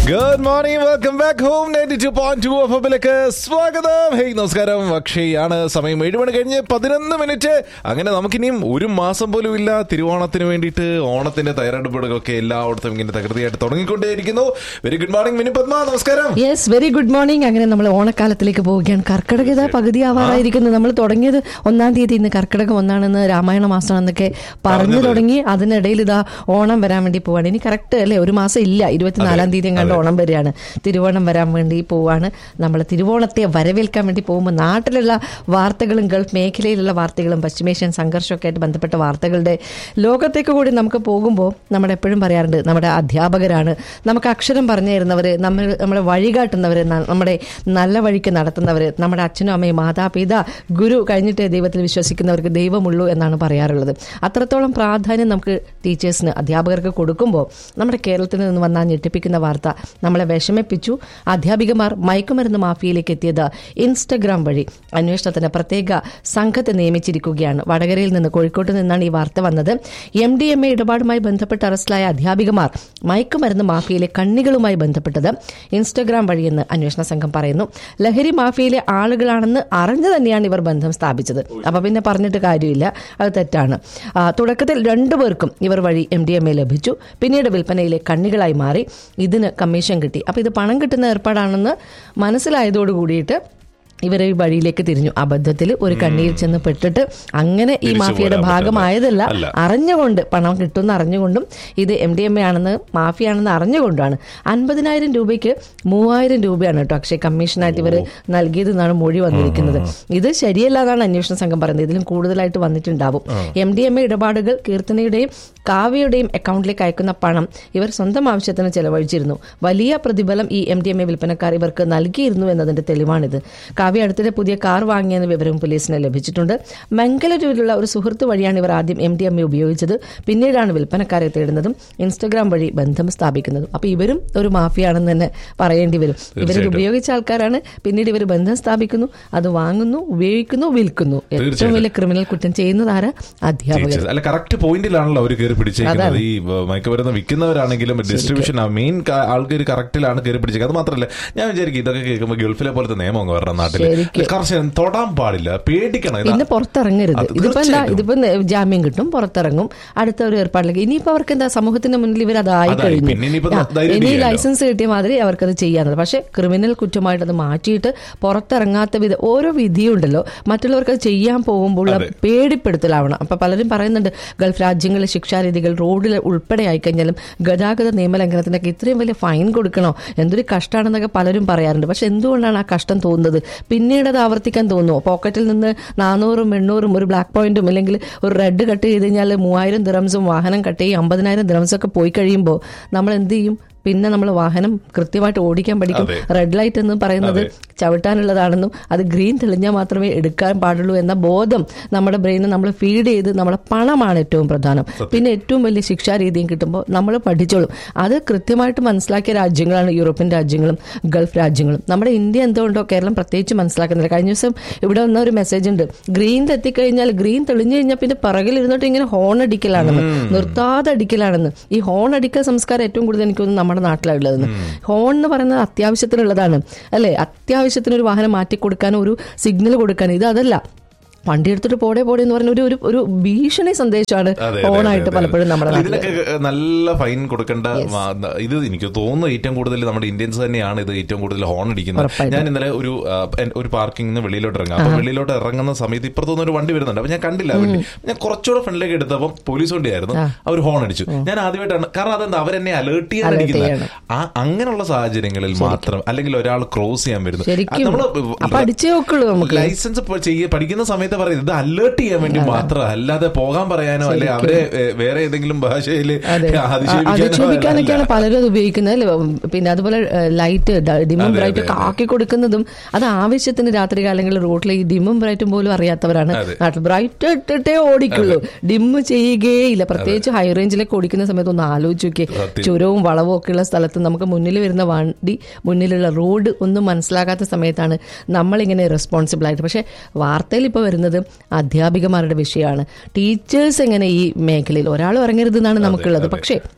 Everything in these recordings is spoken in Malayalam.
Good morning welcome back home ninety two point two എഫിലേക്ക് സ്വാഗതം ഹേയ് നമസ്കാരം അക്ഷയാണ് സമയം ഏഴ് മണി കഴിഞ്ഞ് പതിനൊന്ന് മിനിറ്റ് അങ്ങനെ നമുക്കിനിയും ഒരു മാസം പോലും ഇല്ല തിരുവോണത്തിന് വേണ്ടിയിട്ട് ഓണത്തിന്റെ തയ്യാറെടുപ്പുകളൊക്കെ എല്ലായിടത്തും ഇങ്ങനെ തകൃതിയായിട്ട് തുടങ്ങിക്കൊണ്ടേയിരിക്കുന്നു very good morning Mini Padma നമസ്കാരം യെസ് വെരി ഗുഡ് മോർണിംഗ് അങ്ങനെ നമ്മൾ ഓണക്കാലത്തിലേക്ക് പോവുകയാണ് കർക്കിടകത പകുതി ആവാറായിരിക്കുന്നു നമ്മൾ തുടങ്ങിയത് ഒന്നാം തീയതി ഇന്ന് കർക്കിടകം ഒന്നാണെന്ന് രാമായണ മാസമാണെന്നൊക്കെ പറഞ്ഞു പറഞ്ഞത്. തുടങ്ങി അതിനിടയിൽ ഇതാ ഓണം വരാൻ വേണ്ടി പോവാണ് ഇനി കറക്റ്റ് അല്ലേ ഒരു മാസം ഇല്ല ഇരുപത്തിനാലാം തീയതി കണ്ട് ഓണം വരികയാണ് തിരുവോണം വരാൻ വേണ്ടി പോവാണ് നമ്മൾ തിരുവോണത്തെ വരവേൽക്കാൻ വേണ്ടി പോകുമ്പോൾ നാട്ടിലുള്ള വാർത്തകളും ഗൾഫ് മേഖലയിലുള്ള വാർത്തകളും പശ്ചിമേഷ്യൻ സംഘർഷമൊക്കെ ആയിട്ട് ബന്ധപ്പെട്ട വാർത്തകളുടെ ലോകത്തേക്ക് കൂടി നമുക്ക് പോകുമ്പോൾ നമ്മൾ എപ്പോഴും പറയാറുണ്ട് നമ്മുടെ അധ്യാപകരാണ് നമുക്ക് അക്ഷരം പറഞ്ഞു തരുന്നവർ നമ്മൾ നമ്മളെ വഴികാട്ടുന്നവർ നമ്മുടെ നല്ല വഴിക്ക് നടത്തുന്നവർ നമ്മുടെ അച്ഛനും അമ്മയും മാതാപിതാ ഗുരു കഴിഞ്ഞിട്ട് ദൈവത്തിൽ വിശ്വസിക്കുന്നവർക്ക് ദൈവമുള്ളൂ എന്നാണ് പറയാറുള്ളത് അത്രത്തോളം പ്രാധാന്യം നമുക്ക് ടീച്ചേഴ്സിന് അധ്യാപകർക്ക് കൊടുക്കുമ്പോൾ നമ്മുടെ കേരളത്തിൽ നിന്ന് വന്ന ആ ഞെട്ടിപ്പിക്കുന്ന വാർത്ത നമ്മളെ വിഷമിപ്പിച്ചു അധ്യാപികമാർ മയക്കുമരുന്ന് മാഫിയയിലേക്ക് എത്തിയത് ഇൻസ്റ്റഗ്രാം വഴി അന്വേഷണത്തിന് പ്രത്യേക സംഘത്തെ നിയമിച്ചിരിക്കുകയാണ് വടകരയിൽ നിന്ന് കോഴിക്കോട്ട് നിന്നാണ് ഈ വാർത്ത വന്നത് എം ഡി എം എ ഇടപാടുമായി ബന്ധപ്പെട്ട് അറസ്റ്റിലായ അധ്യാപികമാർ മയക്കുമരുന്ന് മാഫിയയിലെ കണ്ണികളുമായി ബന്ധപ്പെട്ടത് ഇൻസ്റ്റഗ്രാം വഴിയെന്ന് അന്വേഷണ സംഘം പറയുന്നു ലഹരി മാഫിയയിലെ ആളുകളാണെന്ന് അറിഞ്ഞു തന്നെയാണ് ഇവർ ബന്ധം സ്ഥാപിച്ചത് അപ്പൊ പിന്നെ പറഞ്ഞിട്ട് കാര്യമില്ല അത് തെറ്റാണ് ആ, തുടക്കത്തിൽ രണ്ടുപേർക്കും ഇവർ വഴി എം ഡി എം എ ലഭിച്ചു പിന്നീട് വിൽപ്പനയിലെ കണ്ണികളായി മാറി ഇതിന് കമ്മീഷൻ കിട്ടി അപ്പൊ ഇത് പണം കിട്ടുന്ന ഏർപ്പാടാണെന്ന് മനസ്സിലായതോട് കൂടിയിട്ട് ഇവർ ഈ വഴിയിലേക്ക് തിരിഞ്ഞു അബദ്ധത്തിൽ ഒരു കണ്ണിയിൽ ചെന്ന് പെട്ടിട്ട് അങ്ങനെ ഈ തിരിച്ചു മാഫിയയുടെ പോരാൻ ഭാഗമായതല്ല അല്ല. അറിഞ്ഞുകൊണ്ട് പണം കിട്ടുമെന്ന് അറിഞ്ഞുകൊണ്ടും ഇത് എം ഡി എം എ ആണെന്ന് മാഫിയാണെന്ന് അറിഞ്ഞുകൊണ്ടാണ് അൻപതിനായിരം രൂപയ്ക്ക് മൂവായിരം രൂപയാണ് കേട്ടോ അക്ഷയ കമ്മീഷനായിട്ട് ഇവർ നൽകിയതെന്നാണ് മൊഴി വന്നിരിക്കുന്നത് ഇത് ശരിയല്ല എന്നാണ് അന്വേഷണ സംഘം പറയുന്നത് ഇതിലും കൂടുതലായിട്ട് വന്നിട്ടുണ്ടാവും എം ഡി എം എ ഇടപാടുകൾ കീർത്തനയുടെയും കാവ്യയുടെയും അക്കൗണ്ടിലേക്ക് അയക്കുന്ന പണം ഇവർ സ്വന്തം ആവശ്യത്തിന് ചെലവഴിച്ചിരുന്നു വലിയ പ്രതിഫലം ഈ എം ഡി എം എ വിൽപ്പനക്കാർ ഇവർക്ക് നൽകിയിരുന്നു എന്നതിന്റെ തെളിവാണിത് കാവ്യ അടുത്തിടെ പുതിയ കാർ വാങ്ങിയെന്ന വിവരം പോലീസിന് ലഭിച്ചിട്ടുണ്ട് മംഗലൂരുവിലുള്ള ഒരു സുഹൃത്ത് വഴിയാണ് ഇവർ ആദ്യം എം ഡി എം എ ഉപയോഗിച്ചത് പിന്നീടാണ് വിൽപ്പനക്കാരെ തേടുന്നതും ഇൻസ്റ്റഗ്രാം വഴി ബന്ധം സ്ഥാപിക്കുന്നതും അപ്പൊ ഇവരും ഒരു മാഫിയാണെന്ന് തന്നെ പറയേണ്ടി വരും ഇവരിൽ തീർച്ചയായിട്ടും. ഉപയോഗിച്ച ആൾക്കാരാണ് പിന്നീട് ഇവർ ബന്ധം സ്ഥാപിക്കുന്നു അത് വാങ്ങുന്നു ഉപയോഗിക്കുന്നു വിൽക്കുന്നു ഏറ്റവും തീർച്ചയായിട്ടും. വലിയ ക്രിമിനൽ കുറ്റം ചെയ്യുന്നത് ആരാ അധ്യാപകർ ടീച്ചേഴ്സ് അല്ല കറക്റ്റ് പോയിന്റിലാണല്ലോ അവർ കയറി പിടിച്ചേക്കുന്നത് ഈ ഏഹ്, മയക്കുമരുന്ന് വിൽക്കുന്നവരാണെങ്കിലും ഡിസ്ട്രിബ്യൂഷൻ മെയിൻ ആൾക്കാർ കറക്റ്റിലാണ് കയറി പിടിച്ചേക്കുന്നത് അത് മാത്രമല്ല ഞാൻ വിചാരിക്കും ഇതൊക്കെ കേൾക്കുമ്പോൾ ഗൾഫിലെ പോലത്തെ നിയമം അങ്ങ് വരണം നാട്ടിൽ ശരിക്കും. കർശനം തൊടാൻ പാടില്ല പേടിക്കണം ഇത് പിന്നെ പുറത്തിറങ്ങരുത് അത് ഇതിപ്പോ എന്താ തീർച്ചയായിട്ടും. ഇതിപ്പോ ന- ജാമ്യം കിട്ടും പുറത്തിറങ്ങും അടുത്ത ഒരു ഏർപ്പാടിലേക്ക് ഇനിയിപ്പോ അവർക്ക് എന്താ സമൂഹത്തിന്റെ മുന്നിൽ ഇവർ അതായി അതായി. കഴിഞ്ഞു പിന്നെ ഇനിയിപ്പോ ആ, ധൈര്യം ഇനി ചെയ്യാലോ. ലൈസൻസ് കിട്ടിയ മാതിരി അവർക്കത് ചെയ്യാനുള്ളത് പക്ഷെ ക്രിമിനൽ കുറ്റമായിട്ട് അത് മാറ്റിയിട്ട് പുറത്തിറങ്ങാത്ത വിധം ഓരോ വിധിയുണ്ടല്ലോ മറ്റുള്ളവർക്ക് അത് ചെയ്യാൻ പോകുമ്പോൾ അതെ. പേടിപ്പെടുത്തലാവണം അപ്പൊ പലരും പറയുന്നുണ്ട് ഗൾഫ് രാജ്യങ്ങളിലെ ശിക്ഷാരീതികൾ റോഡിൽ ഉൾപ്പെടെ ആയിക്കഴിഞ്ഞാലും ഗതാഗത നിയമലംഘനത്തിനൊക്കെ ഇത്രയും വലിയ ഫൈൻ കൊടുക്കണോ എന്തൊരു കഷ്ടമാണെന്നൊക്കെ പലരും പറയാറുണ്ട് പക്ഷെ എന്തുകൊണ്ടാണ് ആ കഷ്ടം തോന്നുന്നത് പിന്നീട് അത് ആവർത്തിക്കാൻ തോന്നുമോ പോക്കറ്റിൽ നിന്ന് നാനൂറും എണ്ണൂറും ഒരു ബ്ലാക്ക് പോയിന്റും അല്ലെങ്കിൽ ഒരു റെഡ് കട്ട് ചെയ്ത് കഴിഞ്ഞാൽ മൂവായിരം ദിറംസും വാഹനം കട്ട് ചെയ്യും അമ്പതിനായിരം ദിറംസും ഒക്കെ പോയി കഴിയുമ്പോൾ നമ്മൾ എന്ത് ചെയ്യും പിന്നെ നമ്മൾ വാഹനം കൃത്യമായിട്ട് ഓടിക്കാൻ പഠിക്കും അതെ. റെഡ് ലൈറ്റ് എന്ന് പറയുന്നത് അതെ. ചവിട്ടാനുള്ളതാണെന്നും അത് ഗ്രീൻ തെളിഞ്ഞാൽ മാത്രമേ എടുക്കാൻ പാടുള്ളൂ എന്ന ബോധം നമ്മുടെ ബ്രെയിന് നമ്മൾ ഫീഡ് ചെയ്ത് നമ്മളെ പണമാണ് ഏറ്റവും പ്രധാനം പിന്നെ ഏറ്റവും വലിയ ശിക്ഷാരീതിയും കിട്ടുമ്പോൾ നമ്മൾ പഠിച്ചോളും അത് കൃത്യമായിട്ട് മനസ്സിലാക്കിയ രാജ്യങ്ങളാണ് യൂറോപ്യൻ രാജ്യങ്ങളും ഗൾഫ് രാജ്യങ്ങളും നമ്മുടെ ഇന്ത്യ എന്തുകൊണ്ടോ കേരളം പ്രത്യേകിച്ച് മനസ്സിലാക്കുന്നില്ല കഴിഞ്ഞ ദിവസം ഇവിടെ വന്ന ഒരു മെസ്സേജ് ഉണ്ട് ഗ്രീനിൽ എത്തിക്കഴിഞ്ഞാൽ ഗ്രീൻ തെളിഞ്ഞു കഴിഞ്ഞാൽ പിന്നെ പിറകിൽ ഇരുന്നിട്ട് ഇങ്ങനെ ഹോൺ അടിക്കലാണെന്ന് നിർത്താതെ അടിക്കലാണെന്ന് ഈ ഹോൺ അടിക്കൽ സംസ്കാരം ഏറ്റവും കൂടുതൽ എനിക്ക് തോന്നുന്നു നമ്മുടെ നാട്ടിലുള്ളതെന്ന് ഹോൺ എന്ന് പറയുന്നത് അത്യാവശ്യത്തിനുള്ളതാണ് അല്ലെ അത്യാവശ്യത്തിന് ഒരു വാഹനം മാറ്റി കൊടുക്കാനോ ഒരു സിഗ്നൽ കൊടുക്കാനോ ഇത് അതല്ല വണ്ടി എടുത്തിട്ട് പോടെ പോടെ എന്ന് പറഞ്ഞ ഒരു ഒരു ഒരു ഭീഷണി സന്ദേശമാണ് അതെ, അതെ, ഹോണായിട്ട് അതെ, പലപ്പോഴും നമ്മുടെ അല്ല, നാട്ടിൽ ഇതിനൊക്കെ നല്ല ഫൈൻ കൊടുക്കേണ്ട മാ- ഇത് എനിക്ക് തോന്നുന്നു ഏറ്റവും കൂടുതൽ നമ്മുടെ ഇന്ത്യൻസ് തന്നെയാണ് ഇത് ഏറ്റവും കൂടുതൽ ഹോൺ അടിക്കുന്നത് ഉറപ്പായിട്ടും. ഞാൻ ഇന്നലെ ഒരു ആ, എൻ- ഒരു പാർക്കിംഗ് നിന്ന് വെളിയിലോട്ട് ഇറങ്ങാം അപ്പൊ വെളിയിലോട്ട് ഇറങ്ങുന്ന സമയത്ത് ഇപ്പുറത്തുനിന്ന് ഒരു വണ്ടി വരുന്നുണ്ട് അപ്പൊ ഞാൻ കണ്ടില്ല ആ വണ്ടി ഞാൻ കുറച്ചുകൂടെ ഫ്രണ്ടിലേക്ക് എടുത്തപ്പോൾ പോലീസ് വണ്ടിയായിരുന്നു അവർ ഹോൺ അടിച്ചു ഞാൻ ആദ്യമായിട്ടാണ് കാരണം അതെന്താ അവരെന്നെ അലേർട്ട് ചെയ്യാൻ Alert അടിക്കുന്നത് ചെയ്യണം. ആ അങ്ങനെയുള്ള സാഹചര്യങ്ങളിൽ മാത്രം അല്ലെങ്കിൽ ഒരാൾ ക്രോസ് ചെയ്യാൻ വരുന്നു ശരിക്കും. അത് നമ്മള് അപ്പൊ അടിച്ചേ നോക്കുള്ളൂ നമുക്ക്. ലൈസൻസ് ഇപ്പൊ ചെയ്യ പഠിക്കുന്ന സമയത്ത് പറയുന്നത് ഇത് അലേർട്ട് ചെയ്യാൻ വേണ്ടി മാത്രം അല്ലാതെ പോകാൻ പറയാനോ അല്ലെ അവരെ ഏ, വേറെ ഏതെങ്കിലും ഭാഷയിൽ അതെ അധിക്ഷേപിക്കാനൊക്കെയാണ് പലരും അത് ഉപയോഗിക്കുന്നത് അല്ലേ? പിന്നെ അതുപോലെ ലൈറ്റ് ഡിമും അതെ, ബ്രൈറ്റും ഒക്കെ അതെ, ആക്കി കൊടുക്കുന്നതും അത് ആവശ്യത്തിന് രാത്രി കാലങ്ങളിൽ റോഡിൽ ഈ ഡിമും ബ്രൈറ്റും പോലും അറിയാത്തവരാണ് അതെ. നാട്ടിൽ ബ്രൈറ്റ് ഇട്ടിട്ടേ ഓടിക്കുള്ളൂ ഡിമ്മ് ചെയ്യുകയില്ല പ്രത്യേകിച്ച് ഹൈ റേഞ്ചിലേക്ക് ഓടിക്കുന്ന സമയത്ത് ഒന്ന് ആലോചിച്ച് നോക്കിയേ സത്യം. ചുരവും വളവും ഒക്കെ ഉള്ള സ്ഥലത്ത് നമുക്ക് മുന്നിൽ വരുന്ന വണ്ടി മുന്നിലുള്ള റോഡ് ഒന്നും മനസ്സിലാകാത്ത സമയത്താണ് നമ്മളിങ്ങനെ റെസ്പോൺസിബിൾ ആയിട്ട് പക്ഷേ വാർത്തയിൽ ഇപ്പോൾ വരുന്നത് അധ്യാപികമാരുടെ വിഷയമാണ് ടീച്ചേഴ്സ് എങ്ങനെ ഈ മേഖലയിൽ ഒരാൾ ഇറങ്ങരുതെന്നാണ് നമുക്കുള്ളത് പക്ഷേ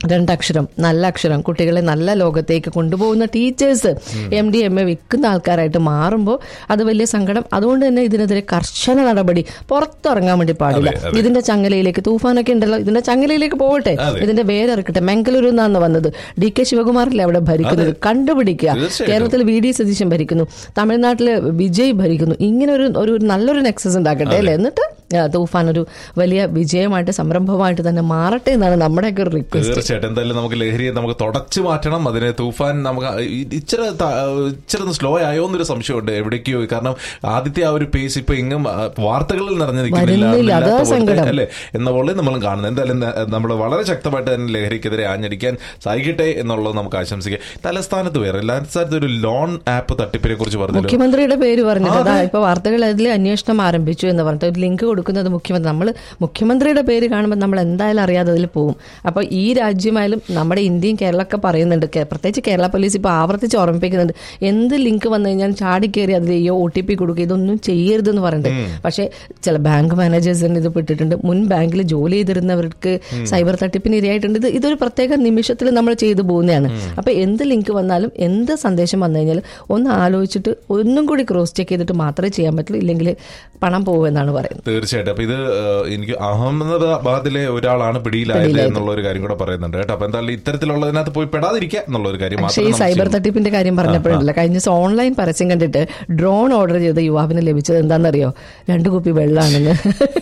രണ്ടക്ഷരം നല്ല അക്ഷരം കുട്ടികളെ നല്ല ലോകത്തേക്ക് കൊണ്ടുപോകുന്ന teachers M D M A വിൽക്കുന്ന ആൾക്കാരായിട്ട് മാറുമ്പോൾ അത് വലിയ സങ്കടം അതുകൊണ്ട് തന്നെ ഇതിനെതിരെ കർശന നടപടി പുറത്തിറങ്ങാൻ വേണ്ടി പാടില്ല അതെ, അതെ. ഇതിന്റെ ചങ്ങലയിലേക്ക് തൂഫാനൊക്കെ ഉണ്ടല്ലോ ഇതിന്റെ ചങ്ങലയിലേക്ക് പോകട്ടെ അതെ. ഇതിന്റെ വേരെറുക്കട്ടെ മംഗളൂരു നിന്നാണ് വന്നത് ഡി കെ ശിവകുമാറില്ലേ അവിടെ ഭരിക്കുന്നത് കണ്ടുപിടിക്കുക തീർച്ചയായിട്ടും. കേരളത്തിൽ വി ഡി സതീശൻ ഭരിക്കുന്നു തമിഴ്നാട്ടില് വിജയ് ഭരിക്കുന്നു ഇങ്ങനെ ഒരു ഒരു നല്ലൊരു നെക്സസ് ഉണ്ടാക്കട്ടെ അല്ലേ എന്നിട്ട് ആ, തൂഫാൻ ഒരു വലിയ വിജയമായിട്ട് സംരംഭമായിട്ട് തന്നെ മാറട്ടെ എന്നാണ് നമ്മുടെയൊക്കെ ഒരു റിക്വസ്റ്റ് തീർച്ചയായിട്ടും എന്തായാലും നമുക്ക് ലഹരിയെ നമുക്ക് തുടച്ചു മാറ്റണം അതിന് തൂഫാൻ നമുക്ക് ഇ- ഇച്ചിരി ത- ഇച്ചിരി ഒന്ന് സ്ലോ ആയോ എന്നൊരു സംശയമുണ്ട് എവിടേക്കോ കാരണം ആദ്യത്തെ ആ ഒരു പേസ് ഇപ്പൊ ഇങ്ങും ആ, വാർത്തകളിൽ നിറഞ്ഞു നിൽക്കുന്നില്ല വരുന്നില്ല, അതാ അതില്ലാത്ത പോലത്തെ, സങ്കടം. അല്ലേ എന്ന പോലെ നമ്മൾ കാണുന്നത് എന്തായാലും നമ്മൾ വളരെ ശക്തമായിട്ട് തന്നെ ലഹരിക്കെതിരെ ആഞ്ഞടിക്കാൻ സാധിക്കട്ടെ എന്നുള്ളത് നമുക്ക് ആശംസിക്കാം തലസ്ഥാനത്ത് വേറെ എല്ലാ സ്ഥലത്തും ഒരു ലോൺ ആപ്പ് തട്ടിപ്പിനെ കുറിച്ച് പറഞ്ഞല്ലോ മുഖ്യമന്ത്രിയുടെ പേര് പറഞ്ഞിട്ട് അതാ ഇപ്പൊ വാർത്തകൾ അതിൽ അന്വേഷണം ആരംഭിച്ചു എന്ന് പറഞ്ഞിട്ട് ഒരു ലിങ്ക് കൊടുക്കുന്നത് മുഖ്യമന്ത്രി നമ്മൾ മുഖ്യമന്ത്രിയുടെ പേര് കാണുമ്പോൾ നമ്മൾ എന്തായാലും അറിയാതെ അതിൽ പോകും അപ്പൊ ഈ രാജ്യമായാലും നമ്മുടെ ഇന്ത്യയും കേരളമൊക്കെ പറയുന്നുണ്ട് കേ- പ്രത്യേകിച്ച് കേരള പോലീസ് ഇപ്പൊ ആവർത്തിച്ച് ഓർമ്മിപ്പിക്കുന്നുണ്ട് എന്ത് ലിങ്ക് വന്നു കഴിഞ്ഞാൽ ചാടിക്കേറി അതിൽ ചെയ്യോ ഒ ടി പി കൊടുക്കുക ഇതൊന്നും ചെയ്യരുതെന്ന് പറഞ്ഞിട്ട് പക്ഷേ ചില ബാങ്ക് മാനേജേഴ്സിന് ഇത് പെട്ടിട്ടുണ്ട് മുൻ ബാങ്കിൽ ജോലി ചെയ്തിരുന്നവർക്ക് സൈബർ തട്ടിപ്പിന് ഇരയായിട്ടുണ്ട് ഇത് ഇതൊരു പ്രത്യേക നിമിഷത്തിൽ നമ്മൾ ചെയ്തു പോകുന്നതാണ് അപ്പൊ എന്ത് ലിങ്ക് വന്നാലും എന്ത് സന്ദേശം വന്നു കഴിഞ്ഞാൽ ഒന്ന് ആലോചിച്ചിട്ട് ഒന്നും കൂടി ക്രോസ് ചെക്ക് ചെയ്തിട്ട് മാത്രമേ ചെയ്യാൻ പറ്റുള്ളൂ ഇല്ലെങ്കിൽ പണം പോകുമെന്നാണ് പറയുന്നത് തീർച്ചയായിട്ടും അപ്പൊ ഇത് ഏഹ്, എനിക്ക് അഹമ്മദാബാദിലെ ഒരാളാണ് പിടിയിലായത് എന്നുള്ള ഒരു കാര്യം കൂടെ പറയുന്നുണ്ട് കേട്ടോ അപ്പൊ എന്തായാലും ഇത്തരത്തിലുള്ളതിനകത്ത് പോയി പെടാതിരിക്കുക എന്നുള്ള ഒരു കാര്യം പക്ഷേ ഈ മാത്രം സൈബർ തട്ടിപ്പിന്റെ കാര്യം പറഞ്ഞപ്പോഴല്ല കഴിഞ്ഞ ദിവസം ഓൺലൈൻ പരസ്യം കണ്ടിട്ട് ഡ്രോൺ ഓർഡർ ചെയ്ത യുവാവിന് ലഭിച്ചത് എന്താണെന്നറിയോ രണ്ടു കുപ്പി വെള്ളമാണെന്ന്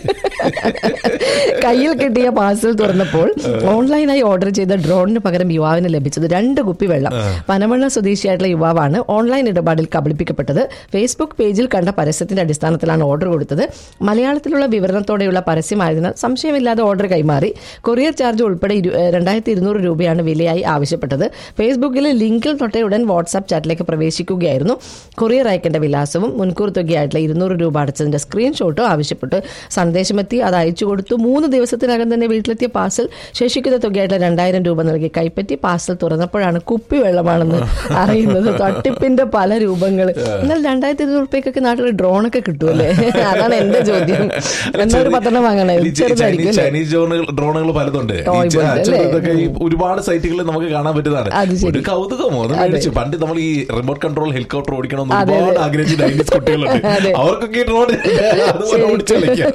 കയ്യിൽ കിട്ടിയ പാഴ്സൽ തുറന്നപ്പോൾ ഓൺലൈനായി ഓർഡർ ചെയ്ത ഡ്രോണിന് പകരം യുവാവിന് ലഭിച്ചത് രണ്ട് കുപ്പി വെള്ളം പനമണ്ണ സ്വദേശിയായിട്ടുള്ള യുവാവാണ് ഓൺലൈൻ ഇടപാടിൽ കബളിപ്പിക്കപ്പെട്ടത് ഫേസ്ബുക്ക് പേജിൽ കണ്ട പരസ്യത്തിന്റെ അടിസ്ഥാനത്തിലാണ് ഓർഡർ കൊടുത്തത് മലയാളത്തിലുള്ള വിവരണത്തോടെയുള്ള പരസ്യമായതിനാൽ സംശയമില്ലാതെ ഓർഡർ കൈമാറി കൊറിയർ ചാർജ് ഉൾപ്പെടെ ഇരു- ഏഹ് രണ്ടായിരത്തി ഇരുന്നൂറ് രൂപയാണ് വിലയായി ആവശ്യപ്പെട്ടത് ഫേസ്ബുക്കിലെ ലിങ്കിൽ തൊട്ടേ ഉടൻ വാട്സാപ്പ് ചാറ്റിലേക്ക് പ്രവേശിക്കുകയായിരുന്നു കൊറിയർ അയക്കേണ്ട വിലാസവും മുൻകൂർ തുകയായിട്ടുള്ള ഇരുന്നൂറ് രൂപ അടച്ചതിന്റെ സ്ക്രീൻഷോട്ടോ ആവശ്യപ്പെട്ട് സന്ദേശമെത്തി അത് അയച്ചു കൊടുത്തു മൂന്ന് ദിവസത്തിനകം തന്നെ വീട്ടിലെത്തിയ പാർസൽ ശേഷിക്കുന്ന തുകയായിട്ടുള്ള രണ്ടായിരം രൂപ നൽകി കൈപ്പറ്റി പാർസൽ തുറന്നപ്പോഴാണ് കുപ്പി വെള്ളമാണെന്ന് അറിയുന്നത് തട്ടിപ്പിന്റെ പല രൂപങ്ങൾ എന്നാൽ രണ്ടായിരത്തി ഇരുന്നൂറ് റുപ്യക്കൊക്കെ നാട്ടിൽ ഡ്രോണൊക്കെ കിട്ടുമല്ലേ അതാണ് എന്റെ ചോദ്യം എന്നാ ഒരു പത്തെണ്ണം വാങ്ങണേ ഈ ചൈ- ചെറുതായിരിക്കും ചൈനീസ് അല്ലേ? ചൈനീസ് ഡ്രോണുകൾ ഡ്രോണുകൾ പലതുണ്ട് ഈ Toy ച- പോലെ, അല്ലേ? ചെറുതൊക്കെ ഈ ഒരുപാട് സൈറ്റുകളിൽ നമുക്ക് കാണാൻ പറ്റുന്നതാണ് അത് ശരി. ഒരു കൗതുകമോ അത് മേടിച്ചു പണ്ട് നമ്മൾ ഈ റിമോട്ട് കൺട്രോൾ ഹെലികോപ്റ്റർ ഓടിക്കണമെന്ന് അതെ, ഒരുപാട് അതെ. ആഗ്രഹിച്ച നയൻറ്റീസ് കുട്ടികളുണ്ട് അതെ. അവർക്കൊക്കെ ഈ ഡ്രോൺ അതുപോലെ ഓടിച്ചു കളിക്കാം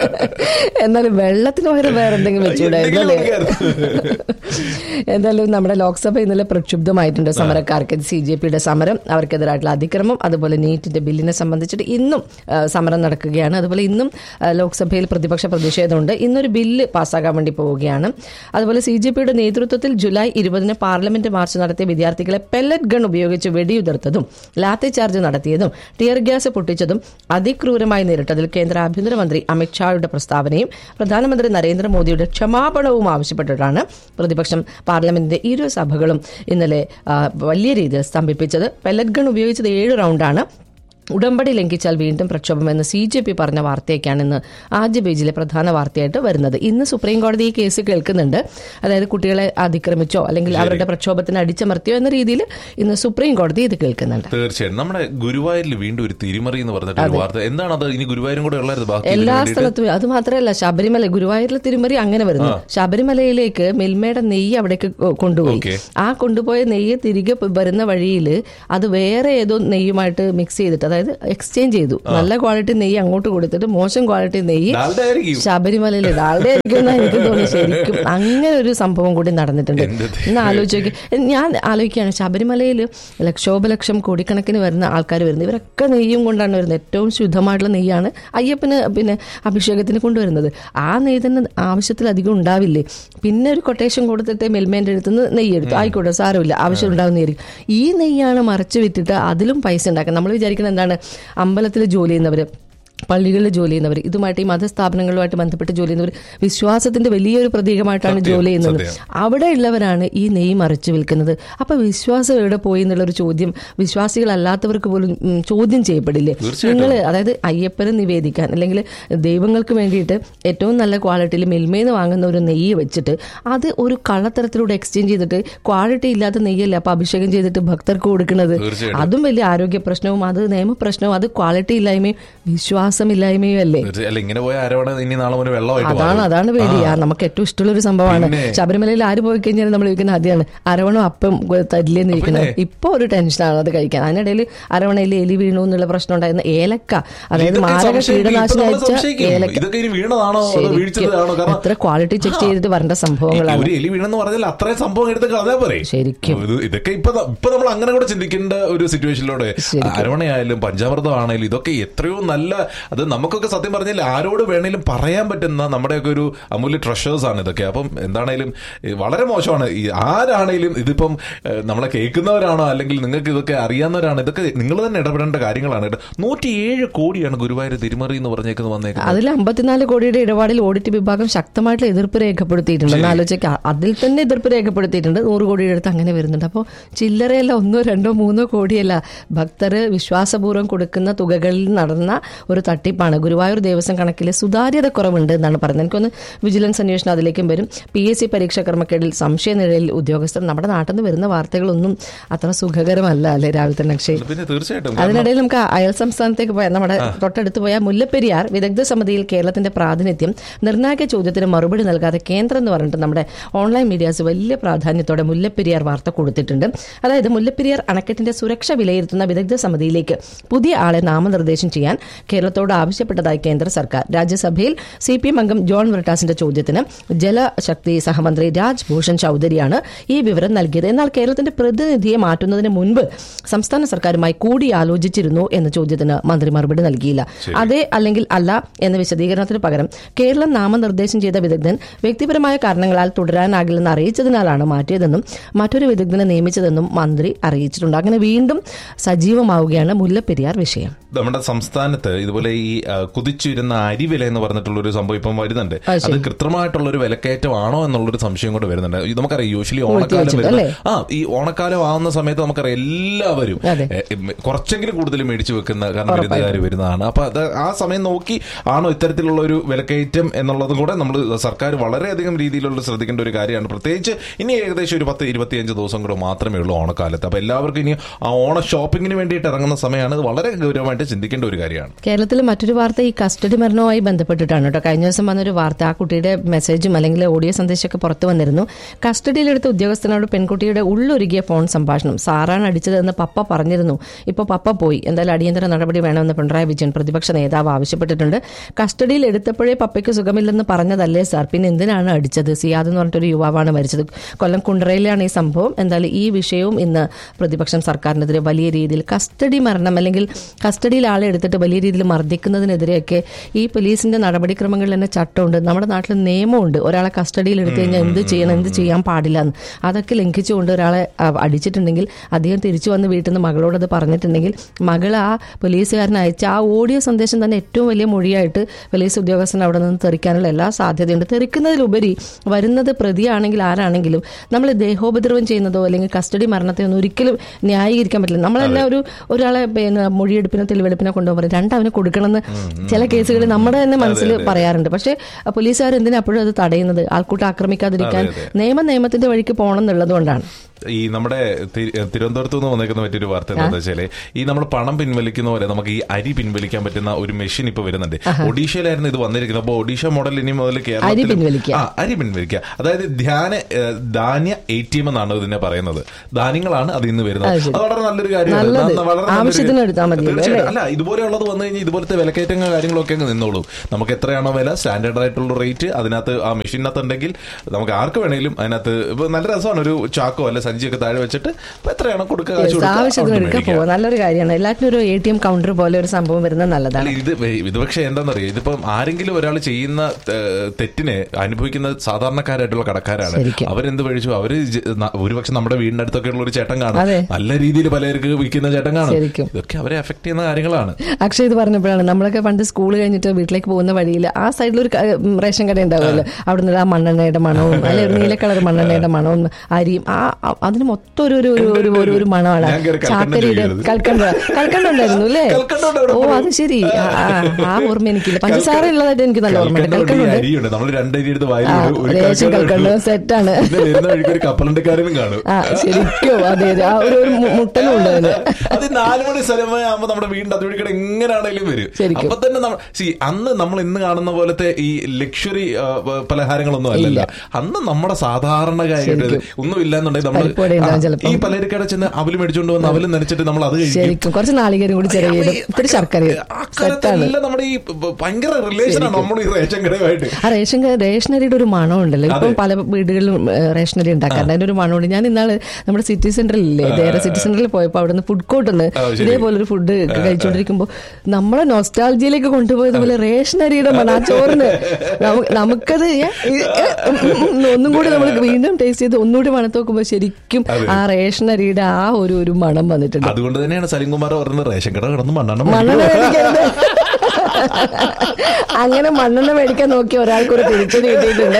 എന്നാലും വെള്ളത്തിന് പകരം വേറെ എന്തെങ്കിലും വെച്ചുകൂടായിരുന്നു അല്ലേ എന്തെങ്കിലും എന്തായാലും നമ്മുടെ ലോക്സഭ ഇന്നലെ പ്രക്ഷുബ്ധമായിട്ടുണ്ട് സമരക്കാർക്ക് സി ജെ പിയുടെ സമരം അവർക്കെതിരായിട്ടുള്ള അതിക്രമം അതുപോലെ നീറ്റിന്റെ ബില്ലിനെ സംബന്ധിച്ചിട്ട് ഇന്നും ആ, സമരം നടക്കുകയാണ് അതുപോലെ ഇന്നും ആ, ലോക്സഭയിൽ പ്രതിപക്ഷ പ്രതിഷേധമുണ്ട് ഇന്നൊരു ബില്ല് പാസ്സാകാൻ വേണ്ടി പോവുകയാണ് അതുപോലെ സി ജെ പിയുടെ നേതൃത്വത്തിൽ ജൂലൈ ഇരുപതിന് പാർലമെന്റ് മാർച്ച് നടത്തിയ വിദ്യാർത്ഥികളെ പെല്ലറ്റ് ഗൺ ഉപയോഗിച്ച് വെടിയുതിർത്തതും ലാത്തി ചാർജ് നടത്തിയതും ടിയർ ഗ്യാസ് പൊട്ടിച്ചതും അതിക്രൂരമായി നേരിട്ടതിൽ കേന്ദ്ര ആഭ്യന്തരമന്ത്രി അമിത്ഷായുടെ പ്രസ്താവനയും പ്രധാനമന്ത്രി നരേന്ദ്രമോദിയുടെ ക്ഷമാപണവും ആവശ്യപ്പെട്ടിട്ടാണ് പ്രതിപക്ഷം പാർലമെന്റിന്റെ ഇരു സഭകളും ഇന്നലെ ആ, വലിയ രീതിയിൽ സ്തംഭിപ്പിച്ചത് പെല്ലറ്റ് ഗൺ ഉപയോഗിച്ചത് ഏഴ് റൗണ്ടാണ് ഉടമ്പടി ലംഘിച്ചാൽ വീണ്ടും പ്രക്ഷോഭമെന്ന് സി ജെ പി പറഞ്ഞ വാർത്തയൊക്കെയാണ് ഇന്ന് ആദ്യ പേജിലെ പ്രധാന വാർത്തയായിട്ട് വരുന്നത് ഇന്ന് സുപ്രീം കോടതി ഈ കേസ് കേൾക്കുന്നുണ്ട് അതായത് കുട്ടികളെ അതിക്രമിച്ചോ അല്ലെങ്കിൽ അവരുടെ പ്രക്ഷോഭത്തിന് അടിച്ചമർത്തിയോ എന്ന രീതിയിൽ ഇന്ന് സുപ്രീം കോടതി ഇത് കേൾക്കുന്നുണ്ട് തീർച്ചയായും നമ്മുടെ ഗുരുവായൂരിൽ വീണ്ടും ഒരു തിരിമറി എന്ന് പറഞ്ഞിട്ട് ഒരു വാർത്ത എന്താണ് അത് ഇനി ഗുരുവായൂരും കൂടെ ഉള്ളത് ബാക്കി ഇതിന് എല്ലാ വേണ്ടിയിട്ട്? സ്ഥലത്തും അത് മാത്രമല്ല ശബരിമല ഗുരുവായൂരിലെ തിരുമറി അങ്ങനെ വരുന്നു ശബരിമലയിലേക്ക് മിൽമയുടെ നെയ്യ് അവിടേക്ക് കൊ- കൊണ്ടുപോയി Okay. ആ കൊണ്ടുപോയ നെയ്യ് തിരികെ പ- വരുന്ന വഴിയിൽ അത് വേറെ ഏതോ നെയ്യുമായിട്ട് മിക്സ് ചെയ്തിട്ട് അതായത് എക്സ്ചേഞ്ച് ചെയ്തു നല്ല ക്വാളിറ്റി നെയ്യ് അങ്ങോട്ട് കൊടുത്തിട്ട് മോശം ക്വാളിറ്റി നെയ്യ് ഡാൽഡ ആയിരിക്കും ശബരിമലയിൽ ഡാളുടെ ആയിരിക്കും എന്നാ എനിക്ക് തോന്നി ശരിക്കും അങ്ങനെ ഒരു സംഭവം കൂടി നടന്നിട്ടുണ്ട് എന്റെ ഇന്ന് ആലോചിച്ച് നോക്കി ഞാൻ ആലോചിക്കുകയാണ് ശബരിമലയിൽ ലക്ഷോപലക്ഷം കോടിക്കണക്കിന് വരുന്ന ആൾക്കാർ വരുന്നത് ഇവരൊക്കെ നെയ്യും കൊണ്ടാണ് വരുന്നത് ഏറ്റവും ശുദ്ധമായിട്ടുള്ള നെയ്യാണ് അയ്യപ്പന് പിന്നെ അഭിഷേകത്തിന് കൊണ്ടുവരുന്നത് ആ നെയ്യ് തന്നെ ആവശ്യത്തിലധികം ഉണ്ടാവില്ലേ പിന്നെ ഒരു കൊട്ടേഷൻ കൊടുത്തിട്ട് മിൽമേൻ്റെ അടുത്ത് നിന്ന് നെയ്യ് എടുത്തു ആയിക്കോട്ടെ സാരമില്ല ആവശ്യം ഉണ്ടാവുന്നതായിരിക്കും ഈ നെയ്യാണ് മറച്ചു വിറ്റിട്ട് അതിലും പൈസ ഉണ്ടാക്കുക നമ്മൾ വിചാരിക്കുന്നത് എന്താണ് അമ്പലത്തിൽ ജോലി ചെയ്യുന്നവർ പള്ളികളിൽ ജോലി ചെയ്യുന്നവർ ഇതുമായിട്ട് ഈ മതസ്ഥാപനങ്ങളുമായിട്ട് ബന്ധപ്പെട്ട് ജോലി ചെയ്യുന്നവർ വിശ്വാസത്തിന്റെ വലിയൊരു പ്രതീകമായിട്ടാണ് സത്യം, ജോലി ചെയ്യുന്നത് സത്യം. അവിടെ ഉള്ളവരാണ് ഈ നെയ്യ് മറിച്ചു വിൽക്കുന്നത് അപ്പൊ വിശ്വാസം എവിടെ പോയി എന്നുള്ളൊരു ചോദ്യം വിശ്വാസികളല്ലാത്തവർക്ക് പോലും ഉം, ചോദ്യം ചെയ്യപ്പെടില്ലേ തീർച്ചയായിട്ടും. നിങ്ങൾ അതായത് അയ്യപ്പനെ നിവേദിക്കാൻ അല്ലെങ്കിൽ ദൈവങ്ങൾക്ക് വേണ്ടിയിട്ട് ഏറ്റവും നല്ല ക്വാളിറ്റിയിൽ മിൽമേന്ന് വാങ്ങുന്ന ഒരു നെയ്യ് വെച്ചിട്ട് അത് ഒരു കള്ളത്തരത്തിലൂടെ എക്സ്ചേഞ്ച് ചെയ്തിട്ട് ക്വാളിറ്റി ഇല്ലാത്ത നെയ്യല്ല അപ്പൊ അഭിഷേകം ചെയ്തിട്ട് ഭക്തർക്ക് കൊടുക്കുന്നത് തീർച്ചയായിട്ടും. അതും വലിയ ആരോഗ്യ പ്രശ്നവും അത് നിയമപ്രശ്നവും അത് ക്വാളിറ്റി ഇല്ലായ്മയും വിശ്വാസം വിശ്വാസമില്ലായ്മയും അല്ലേ തീർച്ചയായും. അല്ല ഇങ്ങനെ പോയ ആരോടെ ഇനി നാളെ മുതൽ വെള്ളമായിട്ട് അതാണ് മാറും. അതാണ് പേടി ആ, നമുക്ക് ഏറ്റവും ഇഷ്ടമുള്ള ഒരു സംഭവമാണ് പിന്നെ. ശബരിമലയിൽ ആര് പോയി കഴിഞ്ഞാൽ നമ്മൾ ചോദിക്കുന്ന ആദ്യമാണ് അരവണം അപ്പം തരില്ലെന്ന് ഇരിക്കുന്നത് പിന്നെ. ഇപ്പൊ ഒരു ടെൻഷനാണ് അത് കഴിക്കാൻ അതിനിടയിൽ അരവണയിൽ എലി വീണു എന്നുള്ള പ്രശ്നം ഉണ്ടായിരുന്ന ഏലക്ക അതായത് ഇതൊക്കെ മാരക സംശയിക്കും. ഇപ്പൊ കീടനാശിനി നമ്മള് അയച്ച സംശയിക്കും. ഏലക്ക ഇതൊക്കെ ഇനി വീണതാണോ അതോ ശരിക്കും. വീഴ്ചതാണോ കാരണം എത്ര ക്വാളിറ്റി ചെക്ക് ചെയ്തിട്ട് വരേണ്ട ഈ സംഭവങ്ങളാണ് ഒരു എലി വീണെന്ന് പറഞ്ഞാൽ അത്രയും സംഭവം എടുത്ത് കളഞ്ഞാൽ പോരെ ശരിക്കും. ഇത് ഇതൊക്കെ ഇപ്പൊ ന- ഇപ്പൊ നമ്മൾ അങ്ങനെ കൂടെ ചിന്തിക്കേണ്ട ഒരു സിറ്റുവേഷനിലൂടെ ശരിക്കും. അരവണയായാലും പഞ്ചാമൃതം ആണെങ്കിലും ഇതൊക്കെ എത്രയോ നല്ല അത് നമുക്കൊക്കെ സത്യം പറഞ്ഞാൽ ആരോട് വേണേലും പറയാൻ പറ്റുന്ന നമ്മുടെയൊക്കെ ഒരു അമൂല്യ ട്രഷേഴ്സ് ആണ് ഇതൊക്കെ അപ്പം എന്താണേലും ഈ വളരെ മോശമാണ് ഈ ആരാണേലും ഇതിപ്പം ഏഹ്, നമ്മളെ കേൾക്കുന്നവരാണോ അല്ലെങ്കിൽ നിങ്ങൾക്ക് ഇതൊക്കെ അറിയാവുന്നവരാണ് ഇതൊക്കെ നിങ്ങൾ തന്നെ ഇടപെടേണ്ട കാര്യങ്ങളാണ് കേട്ടോ നൂറ്റിയേഴ് കോടിയാണ് ഗുരുവായൂർ തിരുമറി എന്ന് പറഞ്ഞേക്കുന്നത് വന്നേക്കുന്നത് അതിൽ അമ്പത്തിനാല് കോടിയുടെ ഇടപാടിൽ ഓഡിറ്റ് വിഭാഗം ശക്തമായിട്ടുള്ള എതിർപ്പ് രേഖപ്പെടുത്തിയിട്ടുണ്ട് എന്ന് ആലോചിക്കുക അതിൽ തന്നെ എതിർപ്പ് രേഖപ്പെടുത്തിയിട്ടുണ്ട് നൂറ് കോടിയുടെ അടുത്ത് അങ്ങനെ വരുന്നുണ്ട് അപ്പോൾ ചില്ലറയല്ല ഒന്നോ രണ്ടോ മൂന്നോ കോടിയല്ല ഭക്തർ വിശ്വാസപൂർവ്വം കൊടുക്കുന്ന തുകകളിൽ നടന്ന ഒരു തട്ടിപ്പാണ് ഗുരുവായൂർ ദേവസ്വം കണക്കിലെ സുതാര്യത കുറവുണ്ട് എന്നാണ് പറയുന്നത് എനിക്കൊന്ന് വിജിലൻസ് അന്വേഷണം അതിലേക്കും വരും പി എസ് സി പരീക്ഷാ ക്രമക്കേടിൽ സംശയനിഴലിൽ ഉദ്യോഗസ്ഥർ നമ്മുടെ നാട്ടിൽ നിന്ന് വരുന്ന വാർത്തകളൊന്നും അത്ര സുഖകരമല്ല അല്ലേ രാവിലെ തന്നെ അക്ഷയ് പിന്നെ തീർച്ചയായിട്ടും അതിനിടയിൽ നമുക്ക് അയൽ സംസ്ഥാനത്തേക്ക് പോയാൽ നമ്മുടെ തൊട്ടടുത്ത് പോയ മുല്ലപ്പെരിയാർ വിദഗ്ധ സമിതിയിൽ കേരളത്തിന്റെ പ്രാതിനിധ്യം നിർണായക ചോദ്യത്തിന് മറുപടി നൽകാതെ കേന്ദ്രം എന്ന് പറഞ്ഞിട്ട് നമ്മുടെ ഓൺലൈൻ മീഡിയാസ് വലിയ പ്രാധാന്യത്തോടെ മുല്ലപ്പെരിയാർ വാർത്ത കൊടുത്തിട്ടുണ്ട് അതായത് മുല്ലപ്പെരിയാർ അണക്കെട്ടിന്റെ സുരക്ഷ വിലയിരുത്തുന്ന വിദഗ്ധ സമിതിയിലേക്ക് പുതിയ ആളെ നാമനിർദ്ദേശം ചെയ്യാൻ കേരളത്തോട് ആവശ്യപ്പെട്ടതായി കേന്ദ്ര സർക്കാർ രാജ്യസഭയിൽ സി പി എം അംഗം ജോൺ ബ്രിട്ടാസിന്റെ ചോദ്യത്തിന് ജലശക്തി സഹമന്ത്രി രാജ് ഭൂഷൺ ചൌധരിയാണ് ഈ വിവരം നൽകിയത് എന്നാൽ കേരളത്തിന്റെ പ്രതിനിധിയെ മാറ്റുന്നതിന് മുൻപ് സംസ്ഥാന സർക്കാരുമായി കൂടിയാലോചിച്ചിരുന്നു എന്ന ചോദ്യത്തിന് മന്ത്രി മറുപടി നൽകിയില്ല അതെ അല്ലെങ്കിൽ അല്ല എന്ന വിശദീകരണത്തിന് പകരം കേരളം നാമനിർദ്ദേശം ചെയ്ത വിദഗ്ധൻ വ്യക്തിപരമായ കാരണങ്ങളാൽ തുടരാനാകില്ലെന്ന് അറിയിച്ചതിനാലാണ് മാറ്റിയതെന്നും മറ്റൊരു വിദഗ്ധനെ നിയമിച്ചതെന്നും മന്ത്രി അറിയിച്ചിട്ടുണ്ട് അങ്ങനെ വീണ്ടും സജീവമാവുകയാണ് മുല്ലപ്പെരിയാർ വിഷയം നമ്മുടെ സംസ്ഥാനത്ത് ഇതുപോലെ ഈ ആ, കുതിച്ചുയരുന്ന അരിവില എന്ന് പറഞ്ഞിട്ടുള്ള ഒരു സംഭവം ഇപ്പം വരുന്നുണ്ട് അത് ശരി. അത് കൃത്യമായിട്ടുള്ള ഒരു വിലക്കയറ്റമാണോ എന്നുള്ളൊരു സംശയം കൂടെ വരുന്നുണ്ട് ഇത് നമുക്കറിയാം യൂഷ്വലി ഓണക്കാലം വെച്ചിട്ട് വരുന്ന അല്ലേ? ആ ഈ ഓണക്കാലം ആവുന്ന സമയത്ത് നമുക്കറിയാം എല്ലാവരും അതെ. എ, എം, കുറച്ചെങ്കിലും കൂടുതൽ മേടിച്ചു വെക്കുന്ന കാരണം വിരുന്നുകാർ വരുന്നതാണ് അപ്പൊ അത് ആ സമയം നോക്കി ആണോ ഇത്തരത്തിലുള്ള ഒരു വിലക്കയറ്റം എന്നുള്ളതും കൂടെ നമ്മൾ സർക്കാർ വളരെയധികം രീതിയിലുള്ള ശ്രദ്ധിക്കേണ്ട ഒരു കാര്യമാണ് പ്രത്യേകിച്ച് ഇനി ഏകദേശം ഒരു പത്ത് ഇരുപത്തിയഞ്ച് ദിവസം കൂടെ മാത്രമേ ഉള്ളൂ ഓണക്കാലത്ത് അപ്പൊ എല്ലാവർക്കും ഇനി ആ ഓണ ഷോപ്പിങ്ങിന് വേണ്ടിയിട്ട് ഇറങ്ങുന്ന സമയമാണ് ഇത് വളരെ ഗൗരവമായിട്ട് ചിന്തിക്കേണ്ട ഒരു കാര്യമാണ് കേരളത്തിൽ മറ്റൊരു വാർത്ത ഈ കസ്റ്റഡി മരണവുമായി ബന്ധപ്പെട്ടിട്ടാണ് കേട്ടോ കഴിഞ്ഞ ദിവസം വന്നൊരു വാർത്ത ആ കുട്ടിയുടെ മെസ്സേജും അല്ലെങ്കിൽ ഓഡിയോ സന്ദേശമൊക്കെ പുറത്തു വന്നിരുന്നു കസ്റ്റഡിയിലെടുത്ത ഉദ്യോഗസ്ഥനോട് പെൺകുട്ടിയുടെ ഉള്ളൊരുകിയ ഫോൺ സംഭാഷണം സാറാണ് അടിച്ചതെന്ന് പപ്പ പറഞ്ഞിരുന്നു ഇപ്പോൾ പപ്പ പോയി എന്തായാലും അടിയന്തര നടപടി വേണമെന്ന് പിണറായി വിജയൻ പ്രതിപക്ഷ നേതാവ് ആവശ്യപ്പെട്ടിട്ടുണ്ട് കസ്റ്റഡിയിൽ എടുത്തപ്പോഴേ പപ്പയ്ക്ക് സുഖമില്ലെന്ന് പറഞ്ഞതല്ലേ സാർ പിന്നെ എന്തിനാണ് അടിച്ചത് സിയാദ് എന്ന് പറഞ്ഞിട്ടൊരു യുവാവാണ് മരിച്ചത് കൊല്ലം കുണ്ടറയിലാണ് ഈ സംഭവം എന്തായാലും ഈ വിഷയവും ഇന്ന് പ്രതിപക്ഷം സർക്കാരിനെതിരെ വലിയ രീതിയിൽ കസ്റ്റഡി മരണം അല്ലെങ്കിൽ കസ്റ്റഡിയിൽ ആളെ എടുത്തിട്ട് വലിയ രീതിയിൽ മർദ്ദിക്കുന്നതിനെതിരെയൊക്കെ ഈ പോലീസിന്റെ നടപടിക്രമങ്ങളിൽ തന്നെ ചട്ടമുണ്ട് നമ്മുടെ നാട്ടിൽ നിയമമുണ്ട് ഒരാളെ കസ്റ്റഡിയിൽ എടുത്തു കഴിഞ്ഞാൽ എന്ത് ചെയ്യണം എന്ത് ചെയ്യാൻ പാടില്ല എന്ന് അതൊക്കെ ലംഘിച്ചുകൊണ്ട് ഒരാളെ ആ, അടിച്ചിട്ടുണ്ടെങ്കിൽ അദ്ദേഹം തിരിച്ചു വന്ന് വീട്ടിൽ നിന്ന് മകളോട് അത് പറഞ്ഞിട്ടുണ്ടെങ്കിൽ മകൾ ആ പോലീസുകാരൻ അയച്ച ആ ഓഡിയോ സന്ദേശം തന്നെ ഏറ്റവും വലിയ മൊഴിയായിട്ട് പോലീസ് ഉദ്യോഗസ്ഥൻ അവിടെ നിന്ന് തെറിക്കാനുള്ള എല്ലാ സാധ്യതയുണ്ട് തെറിക്കുന്നതിലുപരി വരുന്നത് പ്രതിയാണെങ്കിൽ ആരാണെങ്കിലും നമ്മൾ ദേഹോപദ്രവം ചെയ്യുന്നതോ അല്ലെങ്കിൽ കസ്റ്റഡി മരണത്തെ ഒന്നും ഒരിക്കലും ന്യായീകരിക്കാൻ പറ്റില്ല നമ്മളെല്ലാം ഒരു ഒരാളെ പിന്നെ മൊഴിയെടുപ്പിനോ തെളിവെടുപ്പിനോ കൊണ്ടുപോകും രണ്ടവന് കൊടുക്കണമെന്ന് ചില കേസുകളിൽ നമ്മുടെ തന്നെ മനസ്സിൽ പറയാറുണ്ട് പക്ഷേ പോലീസുകാർ എന്തിനാ അപ്പോഴും അത് തടയുന്നത് ആൾക്കൂട്ടം ആക്രമിക്കാതിരിക്കാൻ നിയമം നിയമത്തിന്റെ വഴിക്ക് പോകണം എന്നുള്ളത് കൊണ്ടാണ് ഈ നമ്മുടെ തി- തിരുവനന്തപുരത്ത് നിന്ന് വന്നേക്കുന്ന മറ്റൊരു വാർത്ത എന്താണെന്ന് വെച്ചാല് ഈ നമ്മൾ പണം പിൻവലിക്കുന്ന പോലെ നമുക്ക് ഈ അരി പിൻവലിക്കാൻ പറ്റുന്ന ഒരു മെഷീൻ ഇപ്പൊ വരുന്നുണ്ട് ഒഡീഷയിലായിരുന്നു ഇത് വന്നിരിക്കുന്നത് അപ്പോൾ ഒഡീഷ മോഡൽ ഇനി മുതൽ അരി പിൻവലിക്കുക. ആ അരി പിൻവലിക്കുക അതായത് ധ്യാന ഏഹ്, ധാന്യ എ ടി എം എന്നാണ് ഇതിനെ പറയുന്നത് ധാന്യങ്ങളാണ് അത് ഇന്ന് വരുന്നത് അത് ശരി. അത് വളരെ നല്ലൊരു കാര്യമാണ് നല്ലത്. ന- വളരെ നല്ലൊരു- ആവശ്യത്തിന് എടുത്താൽ മതിയല്ലോ, തീർച്ചയായിട്ടും. അല്ല ഇതുപോലെയുള്ളത് വന്നു കഴിഞ്ഞാൽ ഇതുപോലത്തെ വിലക്കയറ്റങ്ങൾ കാര്യങ്ങളൊക്കെ അങ്ങ് നിന്നോളൂ നമുക്ക് എത്രയാണോ വില സ്റ്റാൻഡേർഡ് ആയിട്ടുള്ള റേറ്റ് അതിനകത്ത് ആ മെഷീനകത്ത് ഉണ്ടെങ്കിൽ നമുക്ക് ആർക്ക് വേണേലും അതിനകത്ത് ഇപ്പൊ നല്ല രസമാണ് ഒരു ചാക്കോ അല്ലെ സഞ്ചിയൊക്കെ താഴെ വെച്ചിട്ട് ഇപ്പൊ എത്രയാണോ കൊടുക്കുക കാശ് കൊടുക്കുക, ആവശ്യത്തിന് അവിടുന്ന് എടുക്കാൻ മേടിക്കുക. പോവാം നല്ലൊരു കാര്യമാണ് എല്ലാത്തിനും ഒരു എ ടി എം കൗണ്ടർ പോലെ ഒരു സംഭവം വരുന്നത് നല്ലതാണ് അല്ല, ഇത് വേ- ഇത് പക്ഷെ എന്താണെന്നറിയോ ഇതിപ്പം ആരെങ്കിലും ഒരാൾ ചെയ്യുന്ന ഏഹ്, തെറ്റിനെ അനുഭവിക്കുന്ന സാധാരണക്കാരായിട്ടുള്ള കടക്കാരാണ് ശരിക്കും. അവരെന്ത് കഴിച്ചു അവര് ജ- ന- ഒരുപക്ഷെ നമ്മുടെ വീടിന്റെ അടുത്തൊക്കെ ഉള്ള ഒരു ചേട്ടൻ കാണും അതെ. നല്ല രീതിയിൽ പലർക്ക് വിൽക്കുന്ന ചേട്ടൻ കാണും ശരിക്കും. ഇതൊക്കെ അവരെ എഫക്ട് ചെയ്യുന്ന കാര്യങ്ങളാണ് അക്ഷയ് ഇത് പറഞ്ഞപ്പോഴാണ് നമ്മളൊക്കെ പണ്ട് സ്കൂൾ കഴിഞ്ഞിട്ട് വീട്ടിലേക്ക് പോകുന്ന വഴിയിൽ ആ സൈഡിൽ ഒരു ക- ഉം, റേഷൻ കട ഉണ്ടാവുമല്ലോ അവിടെ നിന്ന് ആ മണ്ണെണ്ണയുടെ മണവും അല്ലെ ഒരു നീല കളർ മണ്ണെണ്ണയുടെ മണവും അരിയും ആ ആ- അതിന് മൊത്തം ഒരു ഒരു ഒരു ഒരു ഒരു ഒരു മണമാണ് ഞാൻ കേറി കൽക്കണ്ടം ചാക്കരിയുടെ ചോദിക്കുന്നത്. കൽക്കണ്ട കൽക്കണ്ട ഉണ്ടായിരുന്നു അല്ലേ കൽക്കണ്ടം ഉണ്ട് അവിടെ ഓ എപ്പോഴും. അത് ശരി ആ, ആ, ആ ഓർമ്മ എനിക്കില്ല പഞ്ചസാര ഉള്ളതായിട്ട് എനിക്ക് നല്ല ഓർമ്മയുണ്ട് കൽക്കണ്ടം ഉണ്ട്, ഈ കൽക്കണ്ടുണ്ട് അരിയുണ്ട് നമ്മൾ രണ്ടരി എടുത്ത് വായിൽ ആ, ഒരു- ഒരു റേഷൻ കൽക്കണ്ടം കൽക്കണ്ടം ഇട്ടു. സെറ്റാണ്. പിന്നെ വരുന്ന വഴിക്ക് ഒരു കപ്പലണ്ടക്കാരനും കാണും ആ ശരിക്കും അതെ അതെ ആ ഒരു ഒരു മു- മുട്ടലും ഉണ്ട് അതിന് അത് നാല് മണി സ്ഥലമാകുമ്പോ നമ്മുടെ വീടിന്റെ അതുവഴിക്കടെ എങ്ങനെയാണെങ്കിലും വരും ശരിക്കും. അപ്പൊ തന്നെ നമ്മ- see, അന്ന് നമ്മൾ ഇന്ന് കാണുന്ന പോലത്തെ ഈ ലക്ഷറി പലഹാരങ്ങളൊന്നും അല്ലല്ലോ അന്ന് നമ്മുടെ സാധാരണക്കാരുടെ ഒന്നും ഇല്ലാന്നുണ്ടെങ്കിൽ നമ്മൾ പരിപ്പുവട ഉണ്ടാവും ചിലപ്പം. ഈ പലചരക്കട ചെന്ന് അവല് മേടിച്ചോണ്ട് വന്ന് അവല് നനച്ചിട്ട് നമ്മൾ അത് കഴിക്കും ശരിക്കും കുറച്ച് നാളികേരം കൂടി ചെറിയ ഇത്തിരി ശർക്കരയും ആ സെറ്റാണ് കാലത്തെല്ലാം നമ്മുടെ ഈ ഭയങ്കര റിലേഷനാണ് നമ്മൾ ഈ റേഷൻ കടയുമായിട്ട് ആ റേഷൻ ക- റേഷനറിയുടെ ഒരു മണം ഉണ്ടല്ലോ ഇപ്പം പല വീടുകളിലും ഏഹ്, റേഷനറി ഉണ്ടാക്കാറുണ്ട് അതിന്റെ ഒരു മണമുണ്ട് ഞാൻ ഇന്നാള് നമ്മുടെ സിറ്റി സെന്ററിലില്ലേ നേരെ സിറ്റി സെന്ററിൽ പോയപ്പോൾ അവിടെ നിന്ന് ഫുഡ് കോർട്ട് ഉണ്ട് ആ, ശരി. ഇതേപോലെ ഒരു ഫുഡ് കഴിച്ചുകൊണ്ടിരിക്കുമ്പോൾ നമ്മളെ നൊസ്റ്റാൾജിയിലേക്ക് കൊണ്ടുപോയതുപോലെ റേഷനറിയുടെ മണം ആ ചോറിന് നമുക്ക് നമുക്കത് ഏ, ഏ, ഉം, ഉം, ഉം, ഒന്നും കൂടി നമ്മൾ വീണ്ടും ടേസ്റ്റ് ചെയ്ത് ഒന്നുകൂടി മണത്ത് നോക്കുമ്പോൾ ശരിക്കും ആ റേഷനറിയുടെ ആ ഒരു ഒരു മണം വന്നിട്ടുണ്ട് അതുകൊണ്ട് തന്നെയാണ് സലിംകുമാർ പറഞ്ഞത് റേഷൻ കട കിടന്ന് മണ്ണെണ്ണ മണ്ണെണ്ണ മേടിക്കരുത് അങ്ങനെ മണ്ണെണ്ണ മേടിക്കാൻ നോക്കിയ ഒരാൾക്ക് ഒരു തിരിച്ചടി കിട്ടിയിട്ടുണ്ട്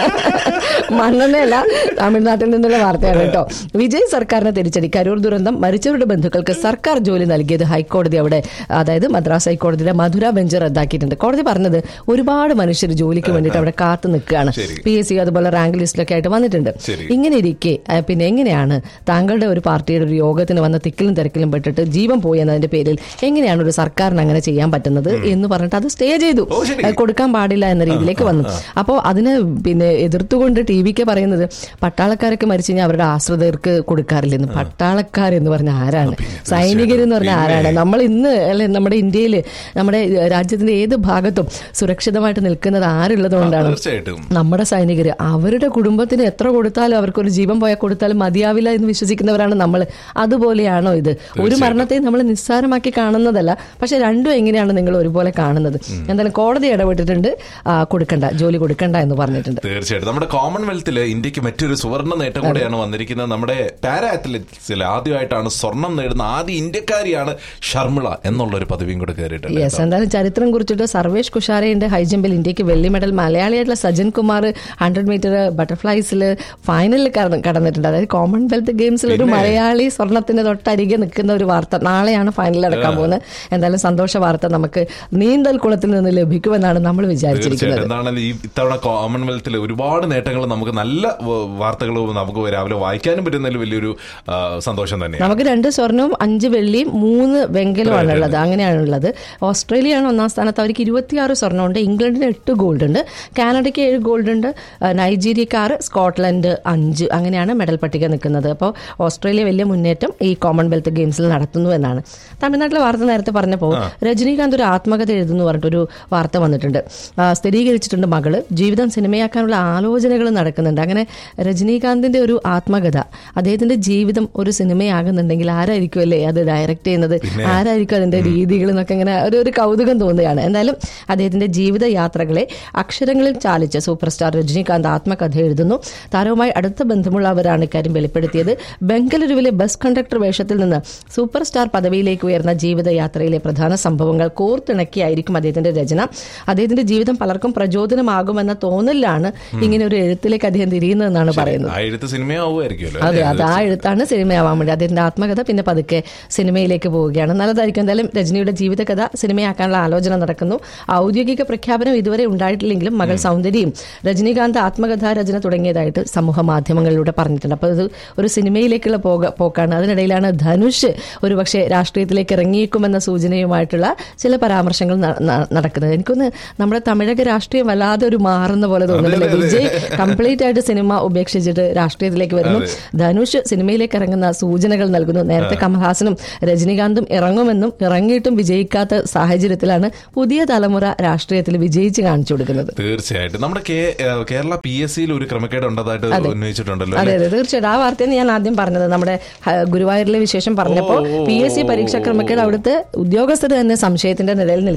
മണ്ണെണ്ണയല്ല തമിഴ്നാട്ടിൽ നിന്നുള്ള വാർത്തയാണ് കേട്ടോ വിജയ് സർക്കാരിന് തിരിച്ചടി കരൂർ ദുരന്തം മരിച്ചവരുടെ ബന്ധുക്കൾക്ക് സർക്കാർ ജോലി നൽകിയത് ഹൈക്കോടതി അവിടെ അതായത് മദ്രാസ് ഹൈക്കോടതിയുടെ മധുര ബെഞ്ച് റദ്ദാക്കിയിട്ടുണ്ട് കോടതി പറഞ്ഞത് ഒരുപാട് മനുഷ്യർ ജോലിക്ക് വേണ്ടിയിട്ട് അവിടെ കാത്തു നിൽക്കുകയാണ് ശരി. പി എസ് സി അതുപോലെ റാങ്ക് ലിസ്റ്റിലൊക്കെ ആയിട്ട് വന്നിട്ടുണ്ട് ശരി. ഇങ്ങനെ ഇരിക്കെ ആ, പിന്നെ എങ്ങനെയാണ് താങ്കളുടെ ഒരു പാർട്ടിയുടെ ഒരു യോഗത്തിന് വന്ന തിക്കിലും തിരക്കിലും പെട്ടിട്ട് ജീവൻ പോയി എന്നതിന്റെ പേരിൽ എങ്ങനെയാണ് ഒരു സർക്കാരിന് അങ്ങനെ ചെയ്യാൻ പറ്റുന്നത് എന്ന് പറഞ്ഞിട്ട് അത് സ്റ്റേ ചെയ്തു ഓ, ശരി. ആ, കൊടുക്കാൻ പാടില്ല എന്ന രീതിയിലേക്ക് വന്നു അപ്പോൾ അതിന് പിന്നെ എതിർത്തുകൊണ്ട് ടി വിക്ക് പറയുന്നത് പട്ടാളക്കാരൊക്കെ മരിച്ചു കഴിഞ്ഞാൽ അവരുടെ ആശ്രിതർക്ക് കൊടുക്കാറില്ലെന്ന് പട്ടാളക്കാരെന്ന് പറഞ്ഞ ആരാണ് സൈനികരെന്ന് പറഞ്ഞ ആരാണ് നമ്മൾ ഇന്ന് അല്ലെ നമ്മുടെ ഇന്ത്യയിൽ നമ്മുടെ രാജ്യത്തിന്റെ ഏത് ഭാഗത്തും സുരക്ഷിതമായിട്ട് നിൽക്കുന്നത് ആരുള്ളത് കൊണ്ടാണ് തീർച്ചയായിട്ടും നമ്മുടെ സൈനികർ അവരുടെ കുടുംബത്തിന് എത്ര കൊടുത്താലും അവർക്കൊരു ജീവൻ പോയാൽ കൊടുത്താലും മതിയാവില്ല എന്ന് വിശ്വസിക്കുന്നവരാണ് നമ്മൾ അതുപോലെയാണോ ഇത് ഒരു മരണത്തെ നമ്മൾ നിസ്സാരമാക്കി കാണുന്നതല്ല പക്ഷെ രണ്ടും എങ്ങനെയാണ് നിങ്ങൾ ഒരുപോലെ കാണുന്നത് എന്തായാലും കോടതി ഇടപെട്ടിട്ടുണ്ട് ആ, കൊടുക്കണ്ട ജോലി കൊടുക്കണ്ട എന്ന് പറഞ്ഞിട്ടുണ്ട് തീർച്ചയായിട്ടും നമ്മുടെ കോമൺവെൽത്തിൽ ഇന്ത്യക്ക് മറ്റൊരു സുവർണ്ണ നേട്ടം കൂടെയാണ് വന്നിരിക്കുന്നത് നമ്മുടെ പാരാ അത്ലറ്റിക്സിൽ ആദ്യമായിട്ടാണ് സ്വർണം നേടുന്ന ആദ്യ ഇന്ത്യക്കാരിയാണ് ഷർമിള എന്നുള്ള ഒരു പദവിയും കൂടെ കയറിയിട്ടുണ്ട് യെസ് എന്തായാലും ചരിത്രം കുറിച്ചിട്ട് സർവേഷ് കുഷാരയുടെ ഹൈ ജമ്പിൽ ഇന്ത്യക്ക് വെള്ളി മെഡൽ മലയാളിയായിട്ടുള്ള സജൻ കുമാർ ഹൺഡ്രഡ് മീറ്റർ ബട്ടർഫ്ലൈസിൽ ഫൈനലിൽ കടന്ന് കടന്നിട്ടുണ്ട് അതായത് കോമൺവെൽത്ത് ഗെയിംസിൽ ഒരു മലയാളി സ്വർണത്തിന്റെ തൊട്ടരികെ നിൽക്കുന്ന ഒരു വാർത്ത നാളെയാണ് ഫൈനൽ നടക്കാൻ പോകുന്നത് എന്തായാലും സന്തോഷ വാർത്ത നമുക്ക് നീന്തൽ കുളത്തിൽ നിന്ന് ലഭിക്കുമെന്നാണ് നമ്മൾ വിചാരിച്ചിരിക്കുന്നത് തീർച്ചയായിട്ടും എന്താണെങ്കിലും ഈ ഇത്തവണ കോമൺവെൽത്തിൽ ഒരുപാട് നേട്ടങ്ങൾ നമുക്ക് നല്ല വ- വാർത്തകളും നമുക്ക് രാവിലെ വായിക്കാനും പറ്റുന്നതിൽ വലിയൊരു ആ, സന്തോഷം തന്നെയാണ് നമുക്ക് രണ്ട് സ്വർണവും അഞ്ച് വെള്ളിയും മൂന്ന് വെങ്കലമാണ് ഉള്ളത് അങ്ങനെയാണുള്ളത് ഓസ്ട്രേലിയയാണ് ഒന്നാം സ്ഥാനത്ത് അവർക്ക് ഇരുപത്തിയാറ് സ്വർണ്ണമുണ്ട് ഇംഗ്ലണ്ടിന് എട്ട് ഗോൾഡ് ഉണ്ട് കാനഡയ്ക്ക് ഏഴ് ഗോൾഡ് ഉണ്ട് ആ, നൈജീരിയക്ക് ആറ് സ്കോട്ട്ലൻഡ് അഞ്ച് അങ്ങനെയാണ് മെഡൽ പട്ടിക നിൽക്കുന്നത് അപ്പോൾ ഓസ്ട്രേലിയ വലിയ മുന്നേറ്റം ഈ കോമൺവെൽത്ത് ഗെയിംസിൽ നടത്തുന്നു എന്നാണ് തമിഴ്നാട്ടിലെ വാർത്ത നേരത്തെ പറഞ്ഞപ്പോൾ രജനീകാന്ത് ഒരു ആത്മകഥ എഴുതുന്നു പറഞ്ഞിട്ടൊരു വാർത്ത വന്നിട്ടുണ്ട് ആ, സ്ഥിരീകരിച്ചിട്ടുണ്ട് മകള് ജീവിതം സിനിമയാക്കാനുള്ള ആലോചനകൾ നടക്കുന്നുണ്ട് അങ്ങനെ രജനീകാന്തിന്റെ ഒരു ആത്മകഥ അദ്ദേഹത്തിന്റെ ജീവിതം ഒരു സിനിമയാകുന്നുണ്ടെങ്കിൽ ആരായിരിക്കും അല്ലേ അത് ഡയറക്റ്റ് ചെയ്യുന്നത് ആരായിരിക്കും അതിന്റെ രീതികൾ എന്നൊക്കെ ഇങ്ങനെ ഒരു ഒരു കൗതുകം തോന്നുകയാണ് എന്തായാലും അദ്ദേഹത്തിന്റെ ജീവിത യാത്രകളെ അക്ഷരങ്ങളിൽ ചാലിച്ച് സൂപ്പർ സ്റ്റാർ രജനീകാന്ത് ആത്മകഥ എഴുതുന്നു താരവുമായി അടുത്ത ബന്ധമുള്ളവരാണ് ഇക്കാര്യം വെളിപ്പെടുത്തിയത് ബംഗളൂരുവിലെ ബസ് കണ്ടക്ടർ വേഷത്തിൽ നിന്ന് സൂപ്പർ സ്റ്റാർ പദവിയിലേക്ക് ഉയർന്ന ജീവിതയാത്രയിലെ പ്രധാന സംഭവങ്ങൾ കോർത്തിണക്കിയായിരിക്കും അദ്ദേഹത്തിന്റെ രചന അദ്ദേഹത്തിന്റെ ജീവിതം പലർക്കും പ്രചോദനമാകുമെന്ന തോന്നലിലാണ് ഇങ്ങനെ ഒരു എഴുത്തിലേക്ക് അദ്ദേഹം തിരിയുന്നതെന്നാണ് പറയുന്നത് ആ എഴുത്ത് സിനിമയാവുമായിരിക്കുമല്ലോ അതെ അത് ആ എഴുത്താണ് സിനിമയാവാൻ വേണ്ടി അദ്ദേഹത്തിന്റെ ആത്മകഥ പിന്നെ പതുക്കെ സിനിമയിലേക്ക് പോവുകയാണ് നല്ലതായിരിക്കും എന്തായാലും രജനിയുടെ ജീവിതകഥ സിനിമയാക്കാനുള്ള ആലോചന നടക്കുന്നു ഔദ്യോഗിക പ്രഖ്യാപനം ഇതുവരെ ഉണ്ടായിട്ടില്ലെങ്കിലും മകൾ സൗന്ദര്യയും രജനീകാന്ത് ആത്മകഥാ രചന തുടങ്ങിയതായിട്ട് സമൂഹ മാധ്യമങ്ങളിലൂടെ പറഞ്ഞിട്ടുണ്ട് അപ്പോൾ ഇത് ഒരു സിനിമയിലേക്കുള്ള പോക പോക്കാണ് അതിനിടയിലാണ് ധനുഷ് ഒരു പക്ഷേ രാഷ്ട്രീയത്തിലേക്ക് ഇറങ്ങിയേക്കുമെന്ന സൂചനയുമായിട്ടുള്ള ചില പരാമർശങ്ങൾ ന- ന- നടക്കുന്നത് എനിക്കൊന്ന് നമ്മുടെ തമിഴക രാഷ്ട്രീയം വല്ലാതെ ഒരു മാറുന്ന പോലെ തോന്നുന്നില്ല വിജയ് കംപ്ലീറ്റ് ആയിട്ട് സിനിമ ഉപേക്ഷിച്ചിട്ട് രാഷ്ട്രീയത്തിലേക്ക് വരുന്നു ധനുഷ് സിനിമയിലേക്ക് ഇറങ്ങുന്ന സൂചനകൾ നൽകുന്നു നേരത്തെ കമൽഹാസനും രജനീകാന്തും ഇറങ്ങുമെന്നും ഇറങ്ങിയിട്ടും വിജയിക്കാത്ത സാഹചര്യത്തിലാണ് പുതിയ തലമുറ രാഷ്ട്രീയത്തിൽ വിജയിച്ച് കാണിച്ചു കൊടുക്കുന്നത് തീർച്ചയായിട്ടും നമ്മുടെ കേ- ഏഹ് കേരള പി എസ് സിയിൽ ഒരു ക്രമക്കേട് ഉണ്ടതായിട്ട് ഉന്നയിച്ചിട്ടുണ്ടല്ലോ അതെ അതെ തീർച്ചയായിട്ടും ആ വാർത്തയാണ് ഞാൻ ആദ്യം പറഞ്ഞത് നമ്മുടെ ഹ, ഗുരുവായൂരിലെ വിശേഷം പറഞ്ഞപ്പോൾ പി എസ് സി പരീക്ഷാ ക്രമക്കേട് അവിടുത്തെ ഉദ്യോഗസ്ഥർ തന്നെ സംശയത്തിന്റെ നിലയിൽ നിൽക്കുക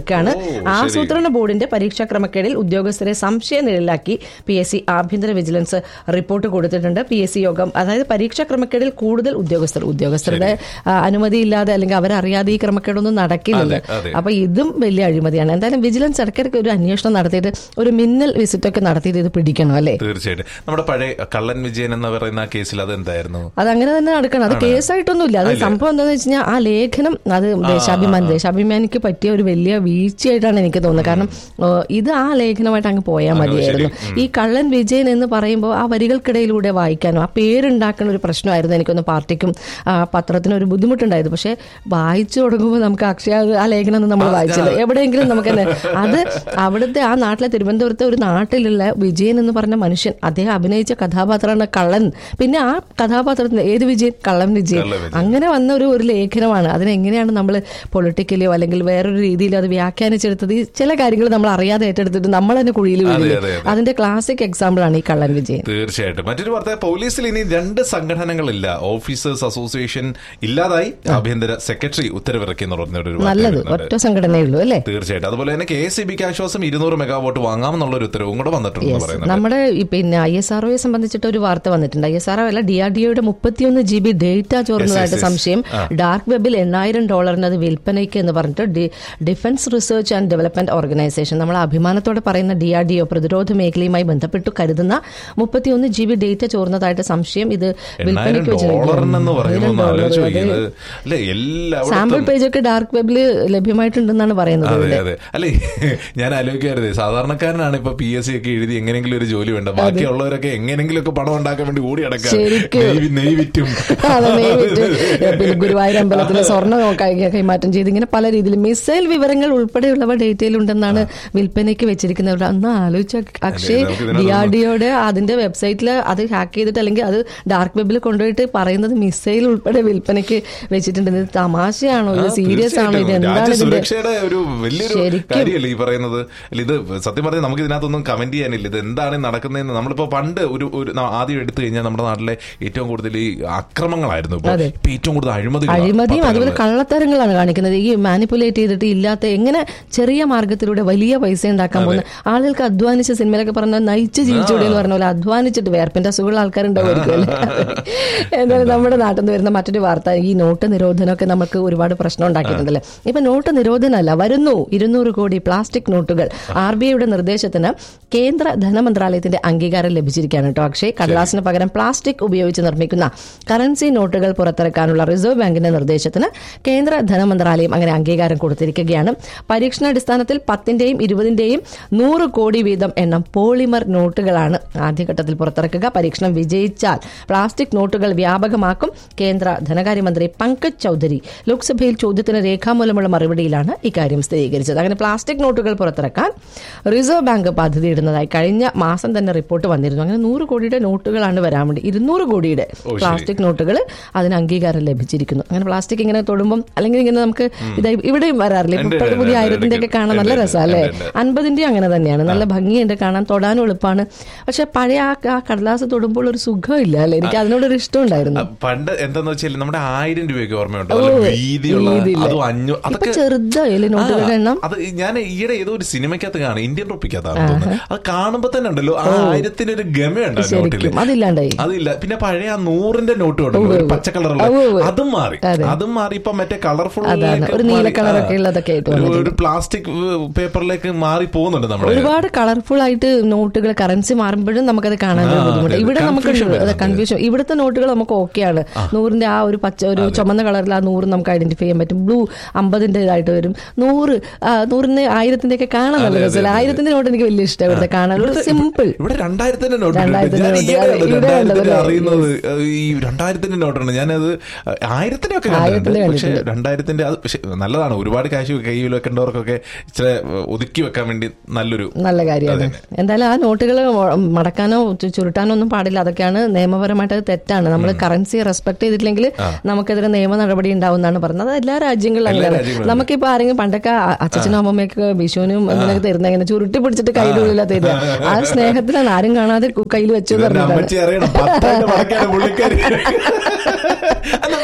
നിൽക്കുകയാണ് ഓ, ശരി. ആസൂത്രണ ബോർഡിന്റെ പരീക്ഷാ ക്രമക്കേടിൽ ഉദ്യോഗസ്ഥരെ സംശയ നിഴലാക്കി പി എസ് സി ആഭ്യന്തര വിജിലൻസ് റിപ്പോർട്ട് കൊടുത്തിട്ടുണ്ട് പി എസ് സി യോഗം അതായത് പരീക്ഷാ ക്രമക്കേടിൽ കൂടുതൽ ഉദ്യോഗസ്ഥർ ഉദ്യോഗസ്ഥരുടെ ആ, അനുമതിയില്ലാതെ അല്ലെങ്കിൽ അവരറിയാതെ ഈ ക്രമക്കേടൊന്നും നടക്കില്ലല്ലോ അതെ, അതെ. അപ്പൊ ഇതും വലിയ അഴിമതിയാണ് എന്തായാലും വിജിലൻസ് ഇടയ്ക്കിടയ്ക്ക് ഒരു അന്വേഷണം നടത്തിയിട്ട് ഒരു മിന്നൽ വിസിറ്റ് ഒക്കെ നടത്തിയിട്ട് ഇത് പിടിക്കണം അല്ലേ തീർച്ചയായിട്ടും നമ്മുടെ പഴയ കള്ളൻ വിജയൻ എന്ന് പറയുന്ന ആ കേസിൽ അത് എന്തായിരുന്നു അത് അങ്ങനെ തന്നെ നടക്കണം അത് കേസായിട്ടൊന്നുമില്ല അത് സംഭവം എന്താണെന്ന് വെച്ച് കഴിഞ്ഞാൽ ആ ലേഖനം അത് ദേശാഭിമാനി ദേശാഭിമാനിക്ക് പറ്റിയ ഒരു വലിയ വീഴ്ചയായിട്ടാണ് എനിക്ക് തോന്നുന്നത് കാരണം ഏ, ഇത് ആ ലേഖനമായിട്ട് അങ്ങ് പോയാൽ മതിയായിരുന്നു ഈ കള്ളൻ വിജയൻ എന്ന് പറയുമ്പോൾ ആ വരികൾക്കിടയിലൂടെ വായിക്കാനും ആ പേരുണ്ടാക്കുന്ന ഒരു പ്രശ്നമായിരുന്നു എനിക്കൊന്ന് പാർട്ടിക്കും ആ, പത്രത്തിനും ഒരു ബുദ്ധിമുട്ടുണ്ടായിരുന്നു പക്ഷെ വായിച്ചു തുടങ്ങുമ്പോൾ നമുക്ക് അക്ഷയ ആ ലേഖനം ഒന്നും നമ്മൾ വായിച്ചില്ല എവിടെയെങ്കിലും നമുക്ക് തന്നെ അത് അവിടുത്തെ ആ നാട്ടിലെ തിരുവനന്തപുരത്തെ ഒരു നാട്ടിലുള്ള വിജയൻ എന്ന് പറഞ്ഞ മനുഷ്യൻ അദ്ദേഹം അഭിനയിച്ച കഥാപാത്രമാണ് കള്ളൻ പിന്നെ ആ കഥാപാത്രത്തിന് ഏത് വിജയൻ കള്ളൻ വിജയൻ കള്ളൻ വിജയൻ. അങ്ങനെ വന്ന ഒരു ഒരു ലേഖനമാണ് അതിനെങ്ങനെയാണ് നമ്മൾ പൊളിറ്റിക്കലിയോ അല്ലെങ്കിൽ വേറൊരു രീതിയിലോ അത് വ്യാഖ്യാനിച്ചെടുത്തത് ഈ ചില കാര്യങ്ങൾ നമ്മൾ അറിയാതെ ഏറ്റെടുത്തിട്ട് നമ്മൾ തന്നെ കുഴിയിൽ വീഴില്ലേ അതെ, അതെ. അതിന്റെ ക്ലാസിക് എക്സാമ്പിൾ ആണ് ഈ കള്ളൻ വിജയൻ തീർച്ചയായിട്ടും മറ്റൊരു വാർത്ത പോലീസിൽ ഇനി രണ്ട് സംഘടനകളില്ല ഓഫീസേഴ്സ് അസോസിയേഷൻ ഇല്ലാതായി ആഭ്യന്തര സെക്രട്ടറി ഉത്തരവിറക്കി എന്ന് പറഞ്ഞൊരു വാർത്ത നല്ലത് വരുന്നുണ്ട്. ഒറ്റ സംഘടനയേ ഉള്ളൂ അല്ലേ തീർച്ചയായിട്ടും അതുപോലെ തന്നെ കെ എസ് ബിക്ക് ആശ്വാസം ഇരുന്നൂറ് മെഗാവാട്ട് വാങ്ങാമെന്നുള്ള ഒരു ഉത്തരവും കൂടെ വന്നിട്ടുണ്ടെന്ന് പറയുന്നത് നമ്മുടെ ഈ പിന്നെ ഐ എസ് ആർഒയെ സംബന്ധിച്ചിട്ട് ഒരു വാർത്ത വന്നിട്ടുണ്ട് ഐ എസ് ആർ അല്ല ഡി ആർ ഡി ഒയുടെ മുപ്പത്തിയൊന്ന് ജി ബി ഡേറ്റ ചോർന്നതായിട്ട് yes. സംശയം ഡാർക്ക് വെബിൽ എണ്ണായിരം ഡോളറിന് അത് വിൽപ്പനയ്ക്ക് എന്ന് പറഞ്ഞിട്ട് D- defence research and development organisation നമ്മൾ അഭിമാനത്തോടെ പറയുന്ന ഡി ആർ ഡി ഒ പ്രതിരോധ മേഖലയുമായി ബന്ധപ്പെട്ട് കരുതുന്ന മുപ്പത്തിയൊന്ന് ജി ബി ഡേറ്റ ചോർന്നതായിട്ട് സംശയം ഇത് എണ്ണായിരം വിൽപ്പനയ്ക്ക് വെച്ചിരിക്കുകയാണ്. ഡോളറിനെന്ന് പറയുമ്പോൾ ഒന്ന് ആയിരം ആലോചിച്ച് ഡോളർ. നോക്കിയത് അത് അല്ലെ സാമ്പിൾ എല്ലാവരും പേജ് ഒക്കെ ഡാർക്ക് വെബിൽ ലഭ്യമായിട്ടുണ്ടെന്നാണ് പറയുന്നത് അതെ ഇവിടെ അതെ അല്ലെ ഞാൻ ആലോചിക്കാറുണ്ട് സാധാരണക്കാരനാണ് ഇപ്പൊ പി എസ് സി ഒക്കെ എഴുതി എങ്ങനെങ്കിലും ഒരു ജോലി വേണ്ട ബാക്കിയുള്ളവരൊക്കെ എങ്ങനെങ്കിലും ഒക്കെ പണം ഉണ്ടാക്കാൻ വേണ്ടി ഓടി അടക്കാം ശരിക്കും. നെയ്വിറ്റും അതെ, നെയ്വിറ്റ്. പിന്നെ ഗുരുവായൂർ അമ്പലത്തിലെ സ്വർണ്ണം കൈ- കൈമാറ്റം ചെയ്ത് ഇങ്ങനെ പല രീതിയിൽ മിസൈൽ വിവരങ്ങൾ ഉൾപ്പെടെയുള്ളവ ഡേറ്റയിലുണ്ടെന്നാണ് വിൽപ്പനയ്ക്ക് വെച്ചിരിക്കുന്നത് അന്ന് ആലോചിച്ച അക്ഷയ് നമുക്ക് ഇതിനകത്ത് ഡി ആർ ഡിയോടെ അതിന്റെ വെബ്സൈറ്റിൽ അത് ഹാക്ക് ചെയ്തിട്ട് അല്ലെങ്കിൽ അത് ഡാർക്ക് വെബിൽ കൊണ്ടുപോയിട്ട് പറയുന്നത് മിസൈൽ ഉൾപ്പെടെ വിൽപ്പനയ്ക്ക് വെച്ചിട്ടുണ്ട് ഇത് തമാശയാണോ ഇത് സീരിയസ് ആണോ ഇത് തീർച്ചയായിട്ടും. എന്താണ് ഇതിന്റെ രാജ്യസുരക്ഷയുടെ ഒരു വലിയൊരു ശരിക്കും. കാര്യമല്ലേ ഈ പറയുന്നത് അല്ല ഇത് സത്യം പറഞ്ഞാൽ നമുക്ക് ഇതിനകത്തൊന്നും കമന്റ് ചെയ്യാനില്ല ഇത് എന്താണ് നടക്കുന്നതെന്ന് നമ്മളിപ്പോ പണ്ട് ഒരു ഒരു ന- ആദ്യം എടുത്തു കഴിഞ്ഞാൽ നമ്മുടെ നാട്ടിലെ ഏറ്റവും കൂടുതൽ ഈ അക്രമങ്ങളായിരുന്നു ഇപ്പൊ അതെ. ഇപ്പൊ ഏറ്റവും കൂടുതൽ അഴിമതി അഴിമതിയും അതുപോലെ കള്ളത്തരങ്ങളാണ് കാണിക്കുന്നത് ഈ മാനിപ്പുലേറ്റ് ചെയ്തിട്ട് ഇല്ലാത്ത എങ്ങനെ ചെറിയ മാർഗത്തിലൂടെ വലിയ പൈസ ഉണ്ടാക്കാൻ പോകുന്ന ആളുകൾക്ക് അധ്വാനിച്ച സിനിമയിലൊക്കെ പറഞ്ഞ നയിച്ച് ജീവിച്ചൂടെ എന്ന് പറഞ്ഞ പോലെ അധ്വാനിച്ചിട്ട് വേർപ്പിന്റെ അസുഖമുള്ള ആൾക്കാരുണ്ടാവുമായിരിക്കും അല്ലേ എന്തായാലും നമ്മുടെ നാട്ടിൽ നിന്ന് വരുന്ന മറ്റൊരു വാർത്ത ഈ നോട്ട് നിരോധനമൊക്കെ നമുക്ക് ഒരുപാട് പ്രശ്നം ഉണ്ടാക്കിയിട്ടുണ്ടല്ലേ ഇപ്പൊ നോട്ട് നിരോധനമല്ല വരുന്നു ഇരുന്നൂറ് കോടി പ്ലാസ്റ്റിക് നോട്ടുകൾ ആർ ബി ഐയുടെ നിർദ്ദേശത്തിന് കേന്ദ്ര ധനമന്ത്രാലയത്തിന്റെ അംഗീകാരം ലഭിച്ചിരിക്കുകയാണ് കേട്ടോ അക്ഷയ് കടലാസിന് പകരം പ്ലാസ്റ്റിക് ഉപയോഗിച്ച് നിർമ്മിക്കുന്ന കറൻസി നോട്ടുകൾ പുറത്തിറക്കാനുള്ള റിസർവ് ബാങ്കിന്റെ നിർദ്ദേശത്തിന് കേന്ദ്ര ധനമന്ത്രാലയം അങ്ങനെ അംഗീകാരം കൊടുത്തിരിക്കുകയാണ് പരീക്ഷണാടിസ്ഥാനത്തിൽ പത്തിന്റെയും ഇരുപതിന്റെയും നൂറ് കോടി വീതം എണ്ണം പോളിമർ നോട്ടുകളാണ് ആദ്യഘട്ടത്തിൽ പുറത്തിറക്കുക പരീക്ഷണം വിജയിച്ചാൽ പ്ലാസ്റ്റിക് നോട്ടുകൾ വ്യാപകമാക്കും കേന്ദ്ര ധനകാര്യമന്ത്രി പങ്കജ് ചൌധരി ലോക്സഭയിൽ ചോദ്യത്തിന് രേഖാമൂലമുള്ള മറുപടിയിലാണ് ഇക്കാര്യം സ്ഥിരീകരിച്ചത് അങ്ങനെ പ്ലാസ്റ്റിക് നോട്ടുകൾ പുറത്തിറക്കാൻ റിസർവ് ബാങ്ക് പദ്ധതിയിടുന്നതായി കഴിഞ്ഞ മാസം തന്നെ റിപ്പോർട്ട് വന്നിരുന്നു അങ്ങനെ നൂറ് കോടിയുടെ നോട്ടുകളാണ് വരാൻ വേണ്ടി ഇരുന്നൂറ് കോടിയുടെ ശരി. പ്ലാസ്റ്റിക് നോട്ടുകൾ അതിന് അംഗീകാരം ലഭിച്ചിരിക്കുന്നു അങ്ങനെ പ്ലാസ്റ്റിക് ഇങ്ങനെ തൊടുമ്പം അല്ലെങ്കിൽ ഇങ്ങനെ നമുക്ക് ഇതായി ഇവിടെയും വരാറില്ല ഉണ്ട്, ഇപ്പോഴത്തെ ഉണ്ട്, പുതിയ ഉണ്ട്, ആയിരത്തിന്റെ ഒക്കെ ഉണ്ട്, കാണാൻ ഉണ്ട്, നല്ല ഉണ്ട്, രസമല്ലേ ഉണ്ട്, ഉണ്ട്. അൻപതിന്റെ അങ്ങനെ തന്നെയാണ് നല്ല ഭംഗിയുണ്ട് കാണാൻ തൊടാനും എളുപ്പമാണ് പക്ഷെ പഴയ ആ ആ കടലാസ് തൊടുമ്പോൾ ഒരു സുഖമില്ല അല്ലേ എനിക്ക് അതിനോടൊരു ഇഷ്ടം ഉണ്ടായിരുന്നു ആ, പണ്ട് എന്താന്ന് വെച്ചാൽ നമ്മുടെ ആയിരം രൂപയൊക്കെ ഓർമ്മയുണ്ട് ഓ, നല്ല വീതിയുള്ള വീതിയില്ല. അതും അഞ്ഞൂ ഇപ്പൊ അതൊക്കെ ചെറുതായില്ലേ നോട്ടുകളുടെ ആ, എണ്ണം അത് ഞാൻ ഈയിടെ ഏതോ ഒരു സിനിമയ്ക്കകത്ത് കാണും ഇന്ത്യൻ റുപ്പിക്കകത്താണ് തോന്നുന്നത് അത് കാണുമ്പോ തന്നെ ഉണ്ടല്ലോ ആ ആയിരത്തിന് ഒരു ഗമയുണ്ട് ആ നോട്ടില് ശരിക്കും അതില്ലാണ്ടായി അതില്ല പിന്നെ പഴയ ആ നൂറിന്റെ നോട്ട് ഉണ്ടല്ലോ ഉവ്വ് ഒരു ഉവ്വ്. പച്ച കളറുള്ള ഉവ്വ് ഉവ്വ്. അതും മാറി അതെ. അതും മാറി ഇപ്പൊ മറ്റേ കളർഫുൾ അതാണ്. ഒരു നീല കളറൊക്കെ ഉള്ളതൊക്കെ ആയിട്ട് വന്നിട്ടുണ്ട്. ഒരു പ്ലാസ്റ്റിക് പേപ്പറിലേക്ക് മാറി പോകുന്നുണ്ട് നമ്മുടെ ഒരുപാട് കളർഫുൾ ആയിട്ട് നോട്ടുകൾ കറൻസി മാറുമ്പോഴും നമുക്കത് കാണാൻ ഒരു ആ, ബുദ്ധിമുട്ട് അതെ, ഇവിടെ നമുക്ക് confusion വരുന്നുണ്ട്. കൺഫ്യൂഷൻ ഇവിടുത്തെ നോട്ടുകൾ നമുക്ക് ഓക്കെയാണ് നൂറിന്റെ ആ ഒരു പച്ച ഒരു ചുമന്ന കളറിൽ ആ നൂറ് നമുക്ക് ഐഡന്റിഫൈ ചെയ്യാൻ പറ്റും ബ്ലൂ അമ്പതിന്റെ ഇതായിട്ട് വരും നൂറ് ആ, നൂറിന് ആയിരത്തിന്റെ ഒക്കെ കാണാൻ നല്ല അതെ, അതെ, രസമില്ല അതെ. ആയിരത്തിന്റെ നോട്ട് എനിക്ക് വലിയ ഇഷ്ടം ഇവിടുത്തെ കാണാൻ ഒരു സിമ്പിൾ ഇവിടെ രണ്ടായിരത്തിന്റെ നോട്ട് രണ്ടായിരത്തിന്റെ ഞാൻ നോട്ട്. ഈയിടെയാണ് അതെ, ഇവിടെ രണ്ടായിരത്തിന്റെ ഉണ്ടല്ലേ? അറിയുന്നത് ഈ രണ്ടായിരത്തിന്റെ നോട്ടുണ്ട് ഞാനത് ആയിരത്തിന്റെ ഒക്കെ കണ്ടിട്ടുണ്ട് ആയിരത്തിന്റെ പക്ഷെ കണ്ടിട്ടുണ്ട്. രണ്ടായിരത്തിന്റെ അത് പക്ഷെ നല്ലതാണ് ഒരുപാട് കാശ് കയ്യിൽ വെക്കേണ്ടവർക്കൊക്കെ ഇച്ചിരി ഒതുക്കി വെക്കാൻ വേണ്ടി നല്ലൊരു നല്ല കാര്യമാണ് എന്തായാലും ആ നോട്ടുകൾ മടക്കാനോ ചു- ചുരുട്ടാനോ ഒന്നും പാടില്ല അതൊക്കെയാണ് നിയമപരമായിട്ട് അത് തെറ്റാണ് നമ്മൾ കറൻസി റെസ്പെക്ട് ചെയ്തിട്ടില്ലെങ്കിൽ നമുക്കെതിരെ നിയമ നടപടി ഉണ്ടാവും എന്നാണ് പറഞ്ഞത് അത് എല്ലാ രാജ്യങ്ങളിലും എല്ലാ അങ്ങനെയാണ് രാജ്യങ്ങളിലും നമുക്കിപ്പോ ആരെങ്കിലും പണ്ടൊക്കെ അ- അച്ഛനും അമ്മമ്മയൊക്കെ വിഷുവിനും ഇങ്ങനെയൊക്കെ തരുന്ന ഇങ്ങനെ ചുരുട്ടി പിടിച്ചിട്ട് കയ്യിൽ ഉള്ളില തരിക ആ സ്നേഹത്തിലാണ് ആരും കാണാതെ കയ്യിൽ വെച്ചു എന്ന് ഇതെന്നെ പറഞ്ഞിട്ടാണ് അമ്മച്ചി അറിയണം പത്തായിട്ട് മടക്കാണ് പുള്ളിക്കാരി അന്ന് പഴയ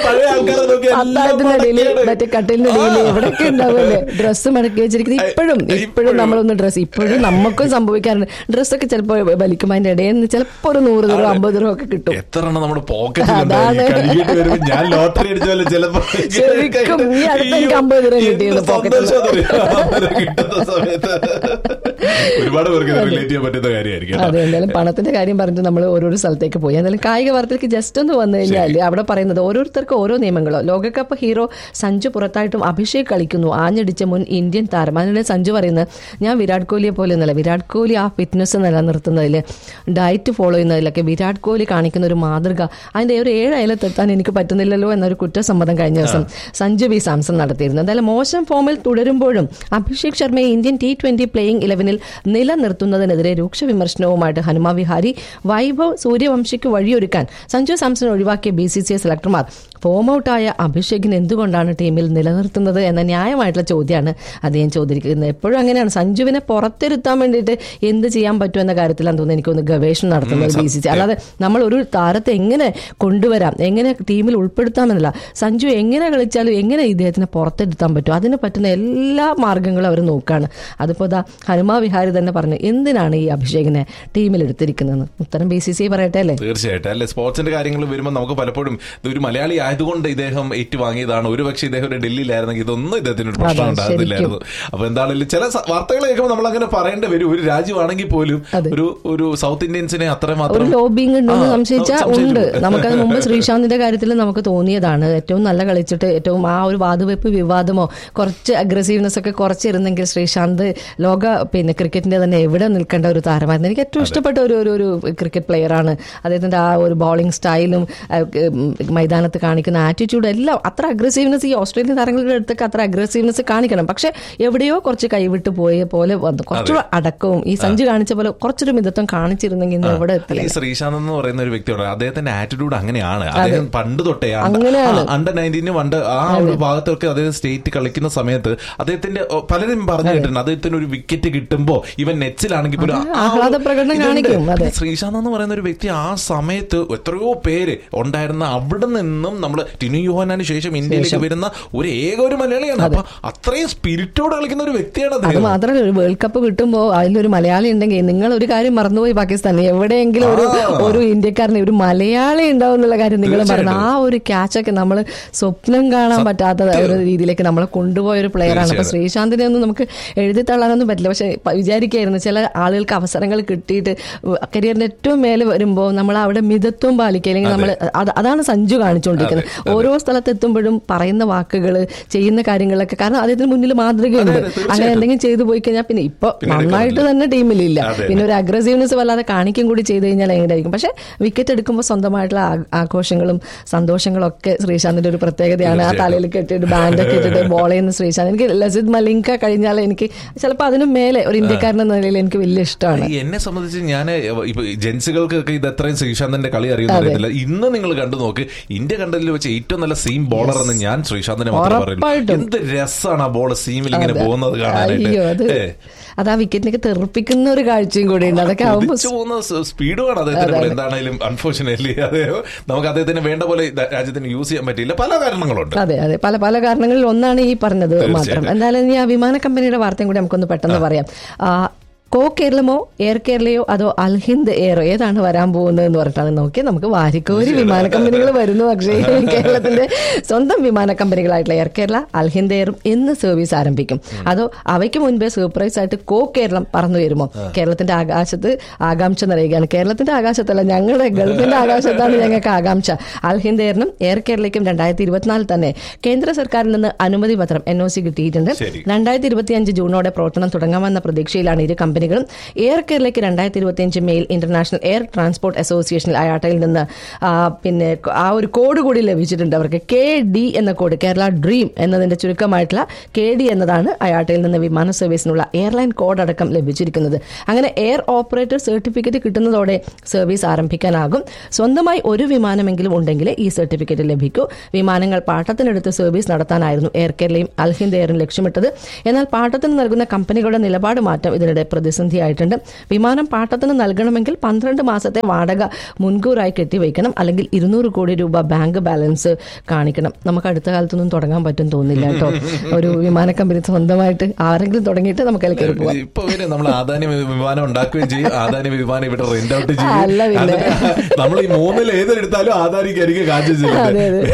ആൾക്കാരെ നോക്കി എല്ലാം അത്താഴത്തിന്റെ ഇടയിൽ മടക്കിയാണ്. മറ്റേ കട്ടിലിന്റെ ഇടയിൽ എവിടെയൊക്കെ ഉണ്ടാവുമല്ലേ ഡ്രസ്സ് മടക്കി വെച്ചിരിക്കുന്നത് ഇപ്പോഴും ഇപ്പോഴും ഇപ്പോഴും. നമ്മളൊന്ന് ഡ്രസ്സ് ഇപ്പോഴും നമുക്കും സംഭവിക്കാറുണ്ട് ഡ്രസ്സൊക്കെ ചിലപ്പോൾ വലിക്കുമ്പോൾ അതിന്റെ ഇടയിൽ നിന്ന് ചിലപ്പോൾ ഒരു നൂറ് ദൂരം അമ്പത് ദൂരം ഒക്കെ കിട്ടും എത്ര എണ്ണം നമ്മുടെ പോക്കറ്റിൽ അതാണ്. കഴുകിയിട്ട് വരുമ്പോ ഞാൻ ലോട്ടറി അടിച്ച പോലെ ചിലപ്പോ ശരിക്കും ഈ അടുത്ത് എനിക്ക് അമ്പത് രൂപ കിട്ടിയത് എന്ത് പോക്കറ്റിൽ. സന്തോഷം അതറിയോ? അന്നേരം കിട്ടുന്ന സമയത്ത് ഒരുപാട് പേർക്ക് റിലേറ്റ് ചെയ്യാൻ പറ്റുന്ന കാര്യമായിരിക്കും കേട്ടോ. അതെ എന്തായാലും പണത്തിന്റെ കാര്യം പറഞ്ഞിട്ട് നമ്മൾ ഓരോരോ സ്ഥലത്തേക്ക് പോയി എന്തായാലും കായിക വാർത്തയിലേക്ക് ജസ്റ്റ് ഒന്ന് വന്നു കഴിഞ്ഞാൽ അവിടെ പറയുന്നത് ഓരോരുത്തർക്കും ഓരോ നിയമങ്ങളോ ലോകകപ്പ് ഹീറോ സഞ്ജു പുറത്തായിട്ടും അഭിഷേക് കളിക്കുന്നു ആഞ്ഞടിച്ച മുൻ ഇന്ത്യൻ താരം അതിനിടെ സഞ്ജു പറയുന്നത് ഞാൻ വിരാട് കോഹ്ലിയെ പോലെ ഒന്നല്ല വിരാട് കോഹ്ലി ആ ഫിറ്റ്നസ് നിലനിർത്തുന്നതിൽ ഡയറ്റ് ഫോളോ ചെയ്യുന്നതിലൊക്കെ വിരാട് കോഹ്ലി കാണിക്കുന്ന ഒരു മാതൃക അതിന്റെ ഒരു ഏഴ് അയലത്തെത്താൻ എനിക്ക് പറ്റുന്നില്ലല്ലോ എന്നൊരു കുറ്റസമ്മതം കഴിഞ്ഞ ദിവസം സഞ്ജു വി സാംസൺ നടത്തിയിരുന്നു എന്തായാലും മോശം ഫോമിൽ തുടരുമ്പോഴും അഭിഷേക് ശർമ്മയെ ഇന്ത്യൻ ടി ട്വന്റി പ്ലേയിങ് ഇലവനിൽ നിലനിർത്തുന്നതിനെതിരെ രൂക്ഷ വിമർശനവുമായിട്ട് ഹനുമ വിഹാരി വൈഭവ് സൂര്യവംശിക്ക് വഴിയൊരുക്കാൻ സഞ്ജു സാംസൺ ഒഴിവാക്കിയ ബി സി സി ഐ സെലക്ടർമാർ ഫോം ഔട്ടായ അഭിഷേകിനെ എന്തുകൊണ്ടാണ് ടീമിൽ നിലനിർത്തുന്നത് എന്ന ന്യായമായിട്ടുള്ള ചോദ്യമാണ് അദ്ദേഹം ചോദിക്കുന്നത് എപ്പോഴും അങ്ങനെയാണ് സഞ്ജുവിനെ പുറത്തിരുത്താൻ വേണ്ടിയിട്ട് എന്ത് ചെയ്യാൻ പറ്റും എന്ന കാര്യത്തിലാണ് തോന്നുന്നത് എനിക്കൊന്ന് ഗവേഷണം നടത്തുന്നത് ബി സി സി അല്ലാതെ നമ്മൾ ഒരു താരത്തെ എങ്ങനെ കൊണ്ടുവരാം എങ്ങനെ ടീമിൽ ഉൾപ്പെടുത്താമെന്നല്ല സഞ്ജു എങ്ങനെ കളിച്ചാലും എങ്ങനെ ഇദ്ദേഹത്തിനെ പുറത്തെടുത്താൻ പറ്റും അതിന് പറ്റുന്ന എല്ലാ മാർഗങ്ങളും അവർ നോക്കുകയാണ് അതിപ്പോൾ ഇതാ ഹനുമാ വിഹാരി തന്നെ പറഞ്ഞു എന്തിനാണ് ഈ അഭിഷേകിനെ ടീമിൽ എടുത്തിരിക്കുന്നതെന്ന് ഉത്തരം ബി സി സി പറയട്ടെ അല്ലേ തീർച്ചയായിട്ടും അല്ലെ സ്പോർട്സിന്റെ കാര്യങ്ങൾ വരുമ്പോൾ നമുക്ക് പലപ്പോഴും ഇത് ഒരു മലയാളി ആയതുകൊണ്ട് ഇദ്ദേഹം ഏറ്റുവാങ്ങിയതാണ് ഒരു പക്ഷേ ഇദ്ദേഹം ഒരു ഡൽഹിയിലായിരുന്നെങ്കിൽ ഇതൊന്നും ഇദ്ദേഹത്തിന് ഒരു പ്രശ്നം അതെ, ഉണ്ടാകുന്നില്ലായിരുന്നു അപ്പൊ എന്താണെങ്കിലും ചില സ- വാർത്തകൾ കേൾക്കുമ്പോൾ നമ്മൾ അങ്ങനെ പറയേണ്ടി വരും ഒരു രാജ്യമാണെങ്കിൽ പോലും അതെ. ഒരു ഒരു സൗത്ത് ഇന്ത്യൻസിനെ ഒരു അത്രമാത്രം ലോബിങ് ഉണ്ടെന്ന് ആ, സംശയിച്ചാൽ സംശയിച്ചു. ഉണ്ട് നമുക്കത് മുമ്പ് ശ്രീശാന്തിന്റെ കാര്യത്തിൽ നമുക്ക് തോന്നിയതാണ് ഏറ്റവും നല്ല കളിച്ചിട്ട് ഏറ്റവും ആ ഒരു വാതുവെപ്പ് വിവാദമോ കുറച്ച് അഗ്രസീവ്നെസ് ഒക്കെ കുറച്ചിരുന്നെങ്കിൽ ശ്രീശാന്ത് ലോക പിന്നെ ക്രിക്കറ്റിന്റെ തന്നെ എവിടെ നിൽക്കേണ്ട ഒരു താരമായിരുന്നു എനിക്ക് ഏറ്റവും ഇഷ്ടപ്പെട്ട ഒരു ഒരു ഒരു ക്രിക്കറ്റ് പ്ലെയർ ആണ് അദ്ദേഹത്തിന്റെ ആ ഒരു ബോളിംഗ് സ്റ്റൈലും ആ, ഉം, മൈതാനത്ത് കാണിക്കുന്ന ആറ്റിറ്റ്യൂഡ് എല്ലാം അത്ര അഗ്രസീവ്നെസ് ഈ ഓസ്ട്രേലിയൻ താരങ്ങളുടെ അടുത്തൊക്കെ അത്ര അഗ്രസീവ്നെസ് കാണിക്കണം പക്ഷെ എവിടെയോ കുറച്ച് കൈവിട്ട് പോയ പോലെ വന്നു കുറച്ചുകൂടെ അടക്കവും ഈ സഞ്ജു കാണിച്ച പോലെ കുറച്ചൊരു മിതത്വം കാണിച്ചിരുന്നെങ്കിൽ ഇന്ന് എവിടെ അല്ല, എത്തില്ല ഈ ശ്രീശാന്ത് എന്ന് പറയുന്ന ഒരു വ്യക്തിയാണ് അദ്ദേഹത്തിന്റെ ആറ്റിറ്റ്യൂഡ് അങ്ങനെയാണ് അദ്ദേഹം പണ്ട് തൊട്ടേ അങ്ങനെയാണ്. അണ്ടർ നയൻറ്റീനും അണ്ട് ആ ഒരു ഭാഗത്തൊക്കെ അദ്ദേഹം സ്റ്റേറ്റ് കളിക്കുന്ന സമയത്ത് അദ്ദേഹത്തിന്റെ ഓ, പലരും പറഞ്ഞു കേട്ടിട്ടുണ്ട് അദ്ദേഹത്തിന് ഒരു വിക്കറ്റ് കിട്ടുമ്പോ ഇവൻ നെച്ചിലാണെങ്കിൽ പോലും ആ ഒരു ആഹ്ലാദ പ്രകടനം ഇതുണ്ട്. കാണിക്കും, അതെ. ശ്രീശാന്ത് എന്ന് പറയുന്ന ഒരു വ്യക്തി ആ സമയത്ത് എത്രയോ പേര് ഉണ്ടായിരുന്ന അവിടെ നിന്നും നമ്മൾ ടിനു യോഹനാന് ശേഷം ഇന്ത്യയിലേക്ക് വരുന്ന ഒരു ഏക ഒരു മലയാളിയാണ് അപ്പൊ അത്രയും സ്പിരിറ്റോട് കളിക്കുന്ന ഒരു വ്യക്തിയാണ് അത് അദ്ദേഹം മാത്രമല്ല ഒരു വേൾഡ് കപ്പ് കിട്ടുമ്പോൾ അതിലൊരു മലയാളി ഉണ്ടെങ്കിൽ നിങ്ങൾ ഒരു കാര്യം മറന്നുപോയി പാകിസ്ഥാനിൽ എവിടെയെങ്കിലും ഒരു ഒരു ഇന്ത്യക്കാരന് ഒരു മലയാളി ഉണ്ടാവും എന്നുള്ള കാര്യം നിങ്ങൾ മറന്നു ആ ഒരു ക്യാച്ചൊക്കെ നമ്മൾ സ്വപ്നം കാണാൻ പറ്റാത്ത ഒരു രീതിയിലേക്ക് നമ്മളെ കൊണ്ടുപോയ ഒരു പ്ലെയർ ആണ് അപ്പൊ ശ്രീശാന്തിനെ ഒന്നും നമുക്ക് എഴുതി തള്ളാനൊന്നും പറ്റില്ല പക്ഷെ പ- വിചാരിക്കായിരുന്നു ചില ആളുകൾക്ക് അവസരങ്ങൾ കിട്ടിയിട്ട് കരിയറിന്റെ ഏറ്റവും മേലെ വരുമ്പോൾ നമ്മൾ അവിടെ മിതത്വം പാലിക്കുക അല്ലെങ്കിൽ നമ്മൾ അതാണ് സഞ്ജു കാണിച്ചുകൊണ്ടിരിക്കുന്നത് ഓരോ സ്ഥലത്തെത്തുമ്പോഴും പറയുന്ന വാക്കുകൾ ചെയ്യുന്ന കാര്യങ്ങളൊക്കെ കാരണം അദ്ദേഹത്തിന് മുന്നിൽ മാതൃകയുണ്ട് അങ്ങനെ എന്തെങ്കിലും ചെയ്തു പോയി കഴിഞ്ഞാൽ പിന്നെ ഇപ്പൊ നന്നായിട്ട് തന്നെ ടീമിലില്ല അതെ. പിന്നെ ഒരു അഗ്രസീവ്നെസ് വല്ലാതെ കാണിക്കും കൂടി ചെയ്ത് കഴിഞ്ഞാൽ എങ്ങനെയായിരിക്കും പക്ഷെ വിക്കറ്റ് എടുക്കുമ്പോൾ സ്വന്തമായിട്ടുള്ള ആ- ആഘോഷങ്ങളും സന്തോഷങ്ങളും ഒക്കെ ശ്രീശാന്തിന്റെ ഒരു പ്രത്യേകതയാണ് ആ തലയിൽ കെട്ടിയിട്ട് ബാൻഡൊക്കെ ഇട്ടിട്ട് ബോൾ ചെയ്യുന്ന ശ്രീശാന്ത് എനിക്ക് ലസിത് മലിംഗ കഴിഞ്ഞാൽ എനിക്ക് ചിലപ്പോൾ അതിനും മേലെ ഒരു ഇന്ത്യക്കാരൻ എന്ന നിലയിൽ എനിക്ക് വലിയ ഇഷ്ടമാണ് ഈ എന്നെ സംബന്ധിച്ച് ഞാൻ ഇപ്പൊ ജെൻസുകൾക്കൊക്കെ ഇത് എത്രയും ശ്രീശാന്തിന്റെ കളി അറിയുന്ന അറിയത്തില്ല ഇന്ന് നിങ്ങൾ കണ്ടു നോക്ക് ഇന്ത്യ കണ്ടതിൽ വെച്ച് ഏറ്റവും നല്ല സീം ബോളർ എന്ന് ഞാൻ ശ്രീശാന്തിനെ മാത്രമേ പറയുള്ളൂ ഉറപ്പായിട്ടും. എന്ത് രസമാണ് ആ ബോൾ സീമിൽ ഇങ്ങനെ അതെ. പോകുന്നത് അയ്യോ അത് കാണാനായിട്ട് ഏ. അത് ആ വിക്കറ്റിനൊക്കെ തെറിപ്പിക്കുന്ന ഒരു കാഴ്ചയും കൂടിയുണ്ട് അതൊക്കെ ആവുമ്പോൾ കുതിച്ചു പോകുന്ന സ് സ്പീഡുമാണ് അദ്ദേഹത്തിന് ഇപ്പോൾ എന്താണെങ്കിലും അൺഫോർച്ചുനേറ്റ്ലി അദ്ദേഹം നമുക്ക് അദ്ദേഹത്തിന് വേണ്ട പോലെ ദ- രാജ്യത്തിന് യൂസ് ചെയ്യാൻ പറ്റിയില്ല പല കാരണങ്ങളുണ്ട് അതെ അതെ പല പല കാരണങ്ങളിൽ ഒന്നാണ് ഈ പറഞ്ഞത് മാത്രം എന്തായാലും ഇനി ആ വിമാന കമ്പനിയുടെ വാർത്തയും കൂടി നമുക്കൊന്ന് പെട്ടെന്ന് പറയാം ആ, കോ കേരളമോ എയർ കേരളയോ അതോ അൽഹിന്ദ് എയറോ ഏതാണ് വരാൻ പോകുന്നത് എന്ന് പറഞ്ഞിട്ടാണ് നോക്കി നമുക്ക് വാരിക്കോരി വിമാന കമ്പനികൾ വരുന്നു പക്ഷേ കേരളത്തിന്റെ സ്വന്തം വിമാന കമ്പനികളായിട്ടുള്ള എയർ കേരള അൽഹിന്ദ് എയറും എന്ന് സർവീസ് ആരംഭിക്കും അതോ അവയ്ക്ക് മുൻപേ സർപ്രൈസ് ആയിട്ട് കോ കേരളം പറന്നു വരുമോ കേരളത്തിന്റെ ആകാശത്ത് ആകാംക്ഷ നിറയുകയാണ് കേരളത്തിന്റെ ആകാശത്തല്ല ഞങ്ങളുടെ ഗൾഫിന്റെ ആകാശത്താണ് ഞങ്ങൾക്ക് ആകാംക്ഷ അൽഹിന്ദ് എയറിനും എയർ കേരളയ്ക്കും രണ്ടായിരത്തി ഇരുപത്തിനാലിൽ തന്നെ കേന്ദ്ര സർക്കാരിൽ നിന്ന് അനുമതി പത്രം എൻ ഒ സി കിട്ടിയിട്ടുണ്ട് ശരി. രണ്ടായിരത്തി ഇരുപത്തിയഞ്ച് ജൂണോടെ പ്രവർത്തനം തുടങ്ങാമെന്ന പ്രതീക്ഷയിലാണ് ഇരു കമ്പനികളും എയർ കേരളയ്ക്ക് രണ്ടായിരത്തി ഇരുപത്തിയഞ്ച് മെയിൽ ഇന്റർനാഷണൽ എയർ ട്രാൻസ്പോർട്ട് അസോസിയേഷൻ അയാട്ടയിൽ നിന്ന് ആ, പിന്നെ ആ ഒരു കോഡ് കൂടി ലഭിച്ചിട്ടുണ്ട് അവർക്ക് കെ ഡി എന്ന കോഡ് കേരള ഡ്രീം എന്നതിന്റെ ചുരുക്കമായിട്ടുള്ള കെ ഡി എന്നതാണ് അയാട്ടയിൽ നിന്ന് വിമാന സർവീസിനുള്ള എയർലൈൻ കോഡ് അടക്കം ലഭിച്ചിരിക്കുന്നത് അങ്ങനെ എയർ ഓപ്പറേറ്റർ സർട്ടിഫിക്കറ്റ് കിട്ടുന്നതോടെ സർവീസ് ആരംഭിക്കാനാകും സ്വന്തമായി ഒരു വിമാനമെങ്കിലും ഉണ്ടെങ്കിൽ ഈ സർട്ടിഫിക്കറ്റ് ലഭിക്കൂ വിമാനങ്ങൾ പാട്ടത്തിനെടുത്ത് സർവീസ് നടത്താനായിരുന്നു എയർ കേരളയും അൽഹിന്ദ് എയറും ലക്ഷ്യമിട്ടത് എന്നാൽ പാട്ടത്തിന് നൽകുന്ന കമ്പനികളുടെ നിലപാട് മാറ്റം ഇതിനിടെ പ്രതിസന്ധി പ്രതിസന്ധി ആയിട്ടുണ്ട് വിമാനം പാട്ടത്തിന് നൽകണമെങ്കിൽ പന്ത്രണ്ട് മാസത്തെ വാടക മുൻകൂറായി കെട്ടിവയ്ക്കണം അല്ലെങ്കിൽ ഇരുന്നൂറ് കോടി രൂപ ബാങ്ക് ബാലൻസ് കാണിക്കണം നമുക്ക് അടുത്ത കാലത്തൊന്നും തുടങ്ങാൻ പറ്റും തോന്നില്ല കേട്ടോ ഒരു വിമാന കമ്പനി സ്വന്തമായിട്ട് ആരെങ്കിലും തുടങ്ങിയിട്ട് നമുക്ക് അതിൽ കയറി പോവാം ഇപ്പൊ പിന്നെ നമ്മൾ ആദാനി വിമാനം ഉണ്ടാക്കുകയും ചെയ്യും ആദാനി വിമാനം ഇവിടെ റെന്റ് ഔട്ട് അല്ല ചെയ്യും പിന്നെ. നമ്മൾ ഈ മൂന്നിൽ ഏതെടുത്താലും ആദാനിക്കായിരിക്കും കാര്യം അതെ, ചെയ്യുന്നത്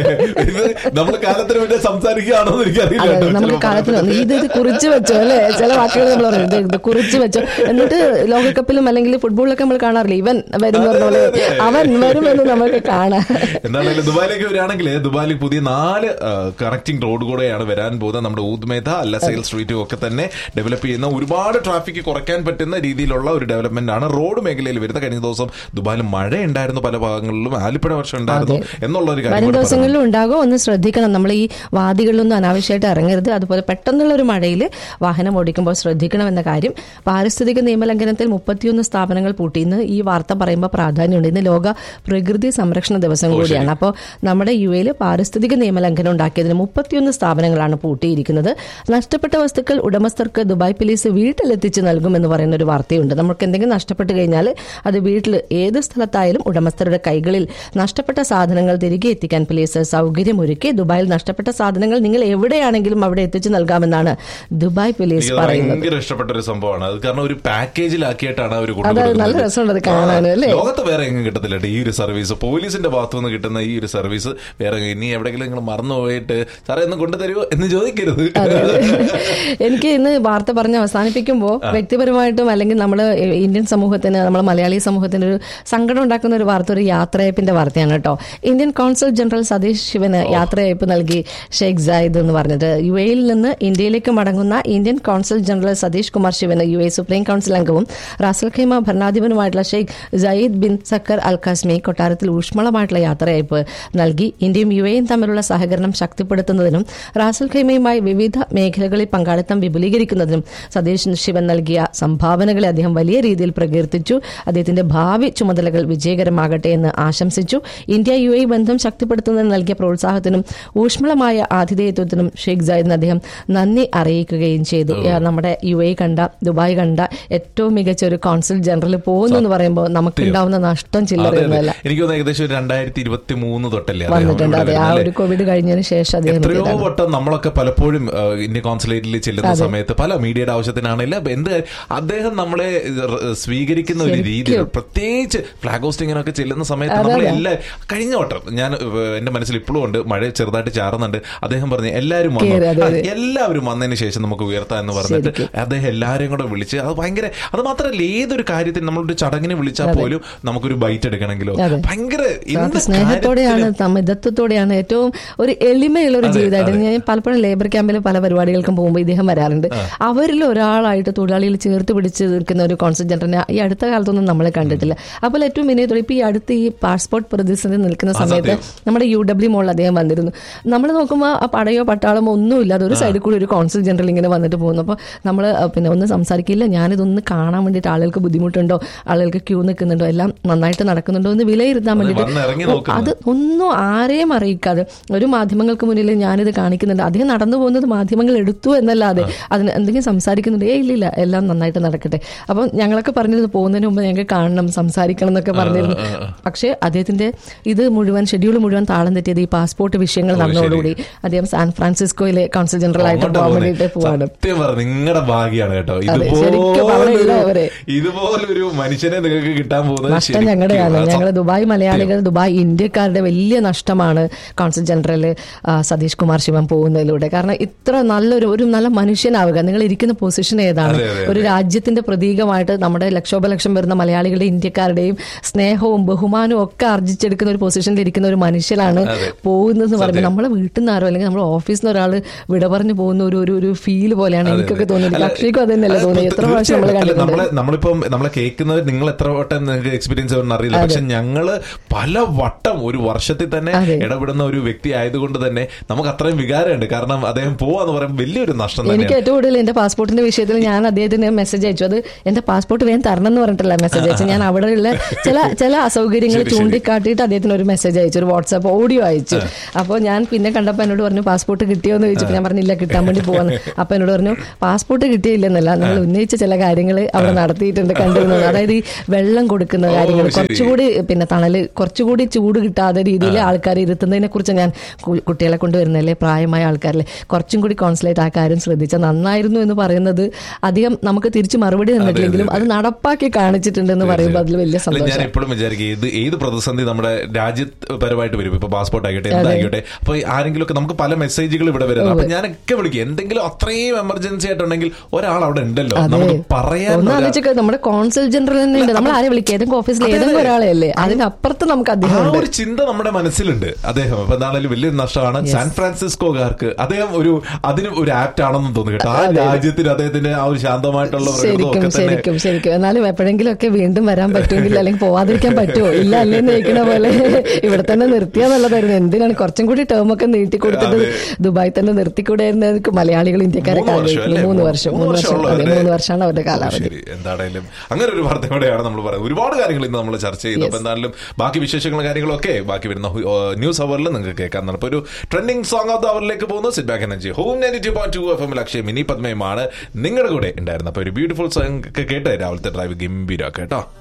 ഇത് നമ്മൾ കാലത്തിന് വേണ്ടി സംസാരിക്കുകയാണോ എന്ന് എനിക്കറിയില്ല അതെ കേട്ടോ. നമുക്ക് ചിലപ്പോ കാലത്തിന് വന്നു ഇത് ഇത് കുറിച്ച് വെച്ചോ അല്ലേ ചില വാക്കുകൾ നമ്മൾ പറയും ഇത് ഇത് കുറിച്ച് വെച്ചോ എന്നിട്ട് ലോകകപ്പിലും അല്ലെങ്കിൽ ഫുട്ബോളിലൊക്കെ നമ്മൾ കാണാറില്ല ഇവൻ വരും എന്ന് പറഞ്ഞ പോലെ അതെ, അതെ. അവൻ വരുമെന്ന് നമുക്ക് കാണാം എന്താണെങ്കിലും ദുബായിലേക്ക് വരികയാണെങ്കിൽ ദുബായിൽ പുതിയ നാല് കണക്ടിംഗ് റോഡ് കൂടെയാണ് വരാൻ പോകുന്നത് നമ്മുടെ ഊദ്മേധ അല്ല സെയിൽ സ്ട്രീറ്റും ഒക്കെ തന്നെ ഡെവലപ്പ് ചെയ്യുന്ന ഒരുപാട് ട്രാഫിക് കുറയ്ക്കാൻ പറ്റുന്ന രീതിയിലുള്ള ഒരു ഡെവലപ്മെന്റ് ആണ് റോഡ് മേഖലയിൽ വരുന്ന കഴിഞ്ഞ ദിവസം ദുബായിൽ മഴ ഉണ്ടായിരുന്നു പല ഭാഗങ്ങളിലും ആലിപ്പഴ വർഷം ഉണ്ടായിരുന്നു എന്നുള്ള ഒരു കാര്യം വരും കൂടെ പറഞ്ഞു. ദിവസങ്ങളിലും ഉണ്ടാകും ഒന്ന് ശ്രദ്ധിക്കണം നമ്മൾ ഈ വാദികളിലൊന്നും അനാവശ്യമായിട്ട് ഇറങ്ങരുത് അതുപോലെ പെട്ടെന്നുള്ള ഒരു മഴയിൽ വാഹനം ഓടിക്കുമ്പോൾ ശ്രദ്ധിക്കണം എന്ന കാര്യം പാരിസ്ഥിതിക നിയമലംഘനത്തിൽ മുപ്പത്തിയൊന്ന് സ്ഥാപനങ്ങൾ പൂട്ടി ഇന്ന് ഈ വാർത്ത പറയുമ്പോൾ പ്രാധാന്യമുണ്ട് ഇന്ന് ലോക പ്രകൃതി സംരക്ഷണ ദിവസം കൂടിയാണ് അപ്പോൾ നമ്മുടെ യു എയിൽ പാരിസ്ഥിതിക നിയമലംഘനം ഉണ്ടാക്കിയതിന് മുപ്പത്തിയൊന്ന് സ്ഥാപനങ്ങളാണ് പൂട്ടിയിരിക്കുന്നത് നഷ്ടപ്പെട്ട വസ്തുക്കൾ ഉടമസ്ഥർക്ക് ദുബായ് പോലീസ് വീട്ടിലെത്തിച്ച് നൽകുമെന്ന് പറയുന്ന ഒരു വാർത്തയുണ്ട് നമുക്ക് എന്തെങ്കിലും നഷ്ടപ്പെട്ട് കഴിഞ്ഞാൽ അത് വീട്ടിൽ ഏത് സ്ഥലത്തായാലും ഉടമസ്ഥരുടെ കൈകളിൽ നഷ്ടപ്പെട്ട സാധനങ്ങൾ തിരികെ എത്തിക്കാൻ പോലീസ് സൗകര്യമൊരുക്കി ദുബായിൽ നഷ്ടപ്പെട്ട സാധനങ്ങൾ നിങ്ങൾ എവിടെയാണെങ്കിലും അവിടെ എത്തിച്ചു നൽകാമെന്നാണ് ദുബായ് പോലീസ് എനിക്ക് പറയുന്നത് ഭയങ്കര ഇഷ്ടപ്പെട്ട ഒരു സംഭവമാണ് അത് കാരണം ഒരു പാക്കേജിലാക്കിയിട്ടാണ് അവർ അത് നല്ല രസമുണ്ട് അത് കാണാനും അല്ലേ ലോകത്ത് വേറെ എങ്ങും കിട്ടത്തില്ല കേട്ടോ ഈ ഒരു സർവീസ് പോലീസിന്റെ ഭാഗത്തു നിന്ന് കിട്ടുന്ന ഈ ഒരു സർവീസ് വേറെ എങ്ങും. ഇനി എവിടെയെങ്കിലും നിങ്ങൾ മറന്നുപോയിട്ട് സാറേ ഒന്ന് കൊണ്ടുതരുമോ എന്ന് ചോദിക്കരുത് അതെ, അതെ. എനിക്ക് ഇന്ന് വാർത്ത പറഞ്ഞ് അവസാനിപ്പിക്കുമ്പോൾ വ്യക്തിപരമായിട്ടും അല്ലെങ്കിൽ നമ്മൾ ഇന്ത്യൻ സമൂഹത്തിന് നമ്മൾ മലയാളി സമൂഹത്തിന് ഒരു സങ്കടം ഉണ്ടാക്കുന്ന ഒരു വാർത്ത ഒരു യാത്രയപ്പിന്റെ വാർത്തയാണ് കേട്ടോ ഇന്ത്യൻ കോൺസുൽ ജനറൽ സതീഷ് ശിവന് യാത്രയപ്പ് നൽകി ഷെയ്ഖ് സായിദ് എന്ന് പറഞ്ഞിട്ട് യു എയിൽ നിന്ന് ഇന്ത്യയിലേക്ക് മടങ്ങുന്ന Indian consul general Satish Kumar ശിവന് യു എ സുപ്രീം കൌൺസിൽ അംഗവും റാസൽ ഖൈമ ഭരണാധിപനുമായിട്ടുള്ള Sheikh Sayyid bin Saqr al Qasimi കൊട്ടാരത്തിൽ ഊഷ്മളമായിട്ടുള്ള യാത്രയയപ്പ് നൽകി ഇന്ത്യയും യു എയും തമ്മിലുള്ള സഹകരണം ശക്തിപ്പെടുത്തുന്നതിനും റാസൽ ഖൈമയുമായി വിവിധ മേഖലകളിൽ പങ്കാളിത്തം വിപുലീകരിക്കുന്നതിനും സതീഷ് ശിവൻ നൽകിയ സംഭാവനകളെ അദ്ദേഹം വലിയ രീതിയിൽ പ്രകീർത്തിച്ചു അദ്ദേഹത്തിന്റെ ഭാവി ചുമതലകൾ വിജയകരമാകട്ടെ എന്ന് ആശംസിച്ചു ഇന്ത്യ യു എ ബന്ധം ശക്തിപ്പെടുത്തുന്നതിന് നൽകിയ പ്രോത്സാഹത്തിനും ഊഷ്മളമായ ആതിഥേയത്വത്തിനും ഷെയ്ഖ് സായിദിന് അദ്ദേഹം നന്ദി അറിയിക്കുകയും ചെയ്തു ഏ, നമ്മുടെ യു എ കണ്ട ദുബായ് കണ്ട ഏറ്റവും മികച്ച ഒരു കോൺസുൽ ജനറൽ പോകുന്നു എന്ന് പറയുമ്പോൾ നമുക്കുണ്ടാവുന്ന നഷ്ടം അതെ, അതെ. ചില്ലറയൊന്നുമല്ല എനിക്ക് തോന്നുന്നു ഏകദേശം ഒരു രണ്ടായിരത്തി ഇരുപത്തി മൂന്ന് തൊട്ടല്ലേ അദ്ദേഹം വന്നിട്ടുണ്ട് ഇവിടെ അതെ ആ വരുന്നത് ഒരു കോവിഡ് കഴിഞ്ഞതിന് ശേഷം അദ്ദേഹം എത്രയോ എത്തിയതാണ്. വട്ടം നമ്മളൊക്കെ പലപ്പോഴും ആ, ഇന്ത്യ കോൺസുലേറ്റിൽ ചെല്ലുന്ന സമയത്ത് പല മീഡിയയുടെ ആവശ്യത്തിനാണെങ്കിലും എന്ത് കാര്യം- അദ്ദേഹം നമ്മളെ റ് സ്വീകരിക്കുന്ന ഒരു രീതി പ്രത്യേകിച്ച് ഫ്ലാഗ് ഹോസ്റ്റിങ്ങിനൊക്കെ ചെല്ലുന്ന സമയത്ത് നമ്മൾ എല്ലാ കഴിഞ്ഞ വട്ടം ഞാൻ ഏഹ്, എന്റെ മനസ്സിൽ ഇപ്പോഴും ഉണ്ട് മഴ ചെറുതായിട്ട് ചാറുന്നുണ്ട് അദ്ദേഹം പറഞ്ഞു എല്ലാവരും വന്നു കേറി, അതെ, അതെ. ആ, എല്ലാവരും വന്നതിന് ശേഷം നമുക്ക് ഉയർത്താം എന്ന് പറഞ്ഞിട്ട് അദ്ദേഹം എല്ലാവരെയും കൂടെ വിളിച്ച് അത് ഭയങ്കര അത് മാത്രമല്ല ഏതൊരു കാര്യത്തിന് നമ്മളൊരു ചടങ്ങിന് വിളിച്ചാൽ പോലും നമുക്കൊരു ബൈറ്റ് എടുക്കണമെങ്കിലോ അതെ. ഭയങ്കര അത് എന്ത് സ്നേഹത്തോടെയാണ് കാര്യത്തിലും- മിതത്വത്തോടെയാണ് ഏറ്റവും ഒരു എളിമയുള്ള ഒരു ജീവിതമായിട്ട് ഞാൻ പലപ്പോഴും ലേബർ ക്യാമ്പിൽ പല പരിപാടികൾക്കും പോകുമ്പോൾ ഇദ്ദേഹം വരാറുണ്ട് അവരിൽ ഒരാളായിട്ട് തൊഴിലാളികൾ ചേർത്ത് പിടിച്ച് നിൽക്കുന്ന ഒരു കോൺസൽ ജനറലിനെ ഈ അടുത്ത കാലത്തൊന്നും നമ്മൾ കണ്ടിട്ടില്ല അപ്പോൾ ഏറ്റവും വിനയത്തോടെ ഇപ്പൊ ഈ അടുത്ത് ഈ പാസ്പോർട്ട് പ്രതിസന്ധി നിൽക്കുന്ന സമയത്ത് നമ്മുടെ യു ഡബ്ല്യു മോളിൽ അദ്ദേഹം വന്നിരുന്നു നമ്മൾ നോക്കുമ്പോൾ ആ പടയോ പട്ടാളമോ ഒന്നുമില്ല അതൊരു സൈഡിൽ കൂടി ഒരു കോൺസൽ ജനറൽ ഇങ്ങനെ വന്നിട്ട് പോകുന്നു അപ്പോൾ നമ്മൾ പിന്നെ ഒന്നും സംസാരിക്കില്ല ഞാനിതൊന്ന് കാണാൻ വേണ്ടിയിട്ട് ആളുകൾക്ക് ബുദ്ധിമുട്ടുണ്ടോ ആളുകൾക്ക് ക്യൂ നിൽക്കുന്നുണ്ടോ എല്ലാം നന്നായിട്ട് നടക്കുന്നുണ്ടോ എന്ന് വിലയിരുത്താൻ വേണ്ടിയിട്ട് വന്ന് ഇറങ്ങി ഓ, നോക്കുന്നത്. അത് ഒന്നും ആരെയും അറിയിക്കാതെ ഒരു മാധ്യമങ്ങൾക്ക് മുന്നിൽ ഞാനിത് കാണിക്കുന്നുണ്ട് അദ്ദേഹം നടന്നു പോകുന്നത് മാധ്യമങ്ങൾ എടുത്തു എന്നല്ലാതെ അതിന് എന്തെങ്കിലും സംസാരിക്കുന്നുണ്ട് ഏ ഇല്ലില്ല എല്ലാം നന്നായിട്ട് നടക്കട്ടെ അപ്പം ഞങ്ങളൊക്കെ പറഞ്ഞിരുന്നു പോകുന്നതിന് മുമ്പ് ഞങ്ങൾക്ക് കാണണം സംസാരിക്കണം എന്നൊക്കെ പറഞ്ഞിരുന്നു പക്ഷേ അദ്ദേഹത്തിന്റെ ഇത് മുഴുവൻ ഷെഡ്യൂൾ മുഴുവൻ താളം തെറ്റിയത് ഈ പാസ്പോർട്ട് വിഷയങ്ങൾ നടന്നതോടുകൂടി അദ്ദേഹം സാൻ ഫ്രാൻസിസ്കോയിലെ കോൺസുൽ ജനറൽ ആയിട്ട് അങ്ങോട്ട് പോകാൻ പോകുന്നെ. വേണ്ടിയിട്ട് പോവാണ് സത്യം പറ നിങ്ങളുടെ ഭാഗ്യാണ് കേട്ടോ ശരിക്കും അവിടെ ഇതുപോലൊരു ഉള്ളവരെ. ഇതുപോലൊരു മനുഷ്യനെ നിങ്ങൾക്ക് കിട്ടാൻ പോകുന്നത് നഷ്ടം ശരിക്കും ഞങ്ങളുടെയാണ് അത് ഞങ്ങൾ ദുബായ് മലയാളികൾ ദുബായ് ഇന്ത്യക്കാരുടെ വലിയ നഷ്ടമാണ് കോൺസൽ ജനറൽ ആ, സതീഷ് കുമാർ ശിവൻ പോകുന്നതിലൂടെ കാരണം ഇത്ര നല്ലൊരു ഒരു നല്ല മനുഷ്യനാവുക നിങ്ങൾ ഇരിക്കുന്ന പൊസിഷൻ ഏതാണ് അതെ, അതെ, ഒരു രാജ്യത്തിന്റെ പ്രതീകമായിട്ട് നമ്മുടെ ലക്ഷോപലക്ഷം വരുന്ന മലയാളികളുടെ ഇന്ത്യക്കാരുടെയും സ്നേഹവും ബഹുമാനവും ഒക്കെ ആർജിച്ചെടുക്കുന്ന ഒരു പൊസിഷനിൽ ഇരിക്കുന്ന ഒരു മനുഷ്യനാണ് പോകുന്നതെന്ന് പറയുമ്പോൾ നമ്മളെ വീട്ടിൽ നിന്ന് ആരോ അല്ലെങ്കിൽ നമ്മുടെ ഓഫീസിൽ നിന്ന് ഒരാൾ വിട പറഞ്ഞു പോകുന്ന ഒരു ഒരു ഒരു ഫീൽ പോലെയാണ് എനിക്കൊക്കെ തോന്നിയത് അക്ഷയ്ക്കും അത് തന്നെയല്ലേ തോന്നി എത്ര പ്രാവശ്യം നമ്മൾ അല്ല, കണ്ടിട്ടുണ്ട് നമ്മളെ നമ്മളിപ്പം നമ്മളെ കേൾക്കുന്നത് നിങ്ങൾ എത്ര വട്ടം നിങ്ങൾക്ക് എക്സ്പീരിയൻസ് ആവുമെന്ന് അറിയില്ല പക്ഷെ ഞങ്ങള് പല വട്ടം ഒരു വർഷത്തിൽ തന്നെ അതെ. ഇടപെടുന്ന ഒരു വ്യക്തി ആയതുകൊണ്ട് തന്നെ നമുക്ക് അത്രയും വികാരമുണ്ട് കാരണം അദ്ദേഹം പോവാന്ന് പറയുമ്പോൾ വലിയൊരു നഷ്ടം എനിക്ക് തന്നെയാണ് ഏറ്റവും കൂടുതൽ എന്റെ പാസ്പോർട്ടിന്റെ വിഷയത്തിൽ ഞാൻ അദ്ദേഹത്തിന് മെസ്സേജ് അയച്ചു അത് എന്റെ പാസ്പോർട്ട് വേഗം തരണം എന്ന് പറഞ്ഞിട്ടല്ല മെസ്സേജ് അയച്ചു ഞാൻ അവിടെയുള്ള ചില ചില അസൗകര്യങ്ങൾ ശരി, ശരി. ചൂണ്ടിക്കാട്ടിയിട്ട് അദ്ദേഹത്തിന് ഒരു മെസ്സേജ് അയച്ചു ഒരു വാട്സാപ്പ് ഓഡിയോ അയച്ചു അപ്പോൾ ഞാൻ പിന്നെ കണ്ടപ്പോൾ എന്നോട് പറഞ്ഞു പാസ്പോർട്ട് കിട്ടിയോ എന്ന് ചോദിച്ചപ്പോൾ ഞാൻ പറഞ്ഞില്ല കിട്ടാൻ വേണ്ടി പോവാന്ന് അപ്പൊ എന്നോട് പറഞ്ഞു പാസ്പോർട്ട് കിട്ടിയില്ലെന്നല്ല നിങ്ങൾ ഉന്നയിച്ച ചില കാര്യങ്ങൾ അവിടെ നടത്തിയിട്ടുണ്ട് കണ്ടിരുന്നത് അതായത് ഈ വെള്ളം കൊടുക്കുന്ന ഓ, കാര്യങ്ങൾ ശരി. കുറച്ചുകൂടി പിന്നെ തണല് കുറച്ചുകൂടി ചൂട് കിട്ടാതെ രീതിയിൽ ആൾക്കാർ ഇരുത്തുന്നതിനെ കുറിച്ച് ഞാൻ കു- കുട്ടികളെ കൊണ്ടുവരുന്നല്ലേ പ്രായമായ ആൾക്കാരിലെ കുറച്ചും കൂടി കോൺസെൻട്രേറ്റ് ആ കാര്യം ശ്രദ്ധിച്ചാൽ നന്നായിരുന്നു എന്ന് പറയുന്നത് അധികം നമുക്ക് തിരിച്ച് മറുപടി തന്നിട്ടില്ലെങ്കിലും അത് നടപ്പാക്കി കാണിച്ചിട്ടുണ്ടെന്ന് പറയുമ്പോൾ അതിൽ വലിയ അല്ല, ഞാൻ സന്തോഷം എപ്പോഴും വിചാരിക്കും ഏത് ഏത് പ്രതിസന്ധി നമ്മുടെ രാജ്യപരമായിട്ട് വരും ഇപ്പൊ പാസ്പോർട്ട് ആയിക്കോട്ടെ എന്തായിക്കോട്ടെ അപ്പൊ ആരെങ്കിലും ഒക്കെ നമുക്ക് പല മെസ്സേജുകൾ ഇവിടെ വരുന്നത് അപ്പൊ ഞാനൊക്കെ വിളിക്കും എന്തെങ്കിലും അത്രയും എമർജൻസി ആയിട്ടുണ്ടെങ്കിൽ ഒരാൾ അവിടെ ഉണ്ടല്ലോ നമുക്ക് പറയാൻ ഒന്ന് ഒരാ- ആലോചിക്കുക നമ്മുടെ കോൺസൽ ജനറൽ തന്നെ ഉണ്ട് നമ്മൾ ആരെ വിളിക്കുക ഏതെങ്കിലും ഓഫീസിൽ ഏതെങ്കിലും ഒരാളെ അല്ലേ അതിനപ്പുറത്ത് നമുക്ക് ആ അദ്ദേഹം ഉണ്ട് ഒരു ചിന്ത നമ്മുടെ മനസ്സിലുണ്ട് അദ്ദേഹം അപ്പൊ എന്താണെങ്കിലും വലിയൊരു നഷ്ടമാണ് സാൻ ഫ്രാൻസിസ്കോകാർക്ക് അദ്ദേഹം ഒരു അതിന് ഒരു ആപ്റ്റ് ആണെന്ന് തോന്നുന്നു കേട്ടോ ആ രാജ്യത്തിന് അദ്ദേഹത്തിന്റെ ആ ഒരു ശാന്തമായിട്ടുള്ള പ്രകൃതം ശരിക്കും ഒക്കെ തന്നെ ശരിക്കും ശരിക്കും എന്നാലും എപ്പോഴെങ്കിലും ഒക്കെ വീണ്ടും വരാൻ പറ്റുമെങ്കിൽ അല്ലെങ്കിൽ പോവാതിരിക്കാൻ പറ്റുമോ ഇല്ല അല്ലേ നയിക്കണ പോലെ ഇവിടെ തന്നെ നിർത്തിയാന്നുള്ളതായിരുന്നു എന്തിനാണ് കുറച്ചും കൂടി ടേം ഒക്കെ നീട്ടി കൊടുത്തിട്ട് ദുബായ് തന്നെ നിർത്തിക്കൂടായിരുന്നു എനിക്ക് മലയാളികൾ ഇന്ത്യക്കാരെ മൂന്ന് വർഷം കാലാവധി അല്ലേ? മൂന്ന് വർഷം മൂന്ന് വർഷം ഉള്ളൂ അതെ അവരുടെ- മൂന്ന് വർഷമാണ് അവരുടെ കാലാവധി ശരി എന്താണേലും അങ്ങനെ ഒരു വാർത്തയോടെയാണ് നമ്മൾ പറയുന്നത് ഒരുപാട് കാര്യങ്ങൾ ഇന്ന് നമ്മൾ ചർച്ച ചെയ്തു അപ്പൊ എന്തായാലും ബാക്കി വിശേഷങ്ങളും കാര്യങ്ങളൊക്കെ ബാക്കി വരുന്ന ഹു- ഏഹ് ന്യൂസ് അവറിൽ നിങ്ങൾക്ക് കേൾക്കാൻ അപ്പൊ ഒരു ട്രെൻഡിങ് സോങ് ഓഫ് ദ അവറിലേക്ക് പോകുന്നു sit back energy home negative point two F M ലക്ഷ്യം മിനി പത്മയുമാണ് നിങ്ങളുടെ കൂടെ ഉണ്ടായിരുന്നത് അപ്പൊ ഒരു ബ്യൂട്ടിഫുൾ സോങ് കേട്ട് രാവിലത്തെ ഡ്രൈവ് ഗംഭീര കേട്ടോ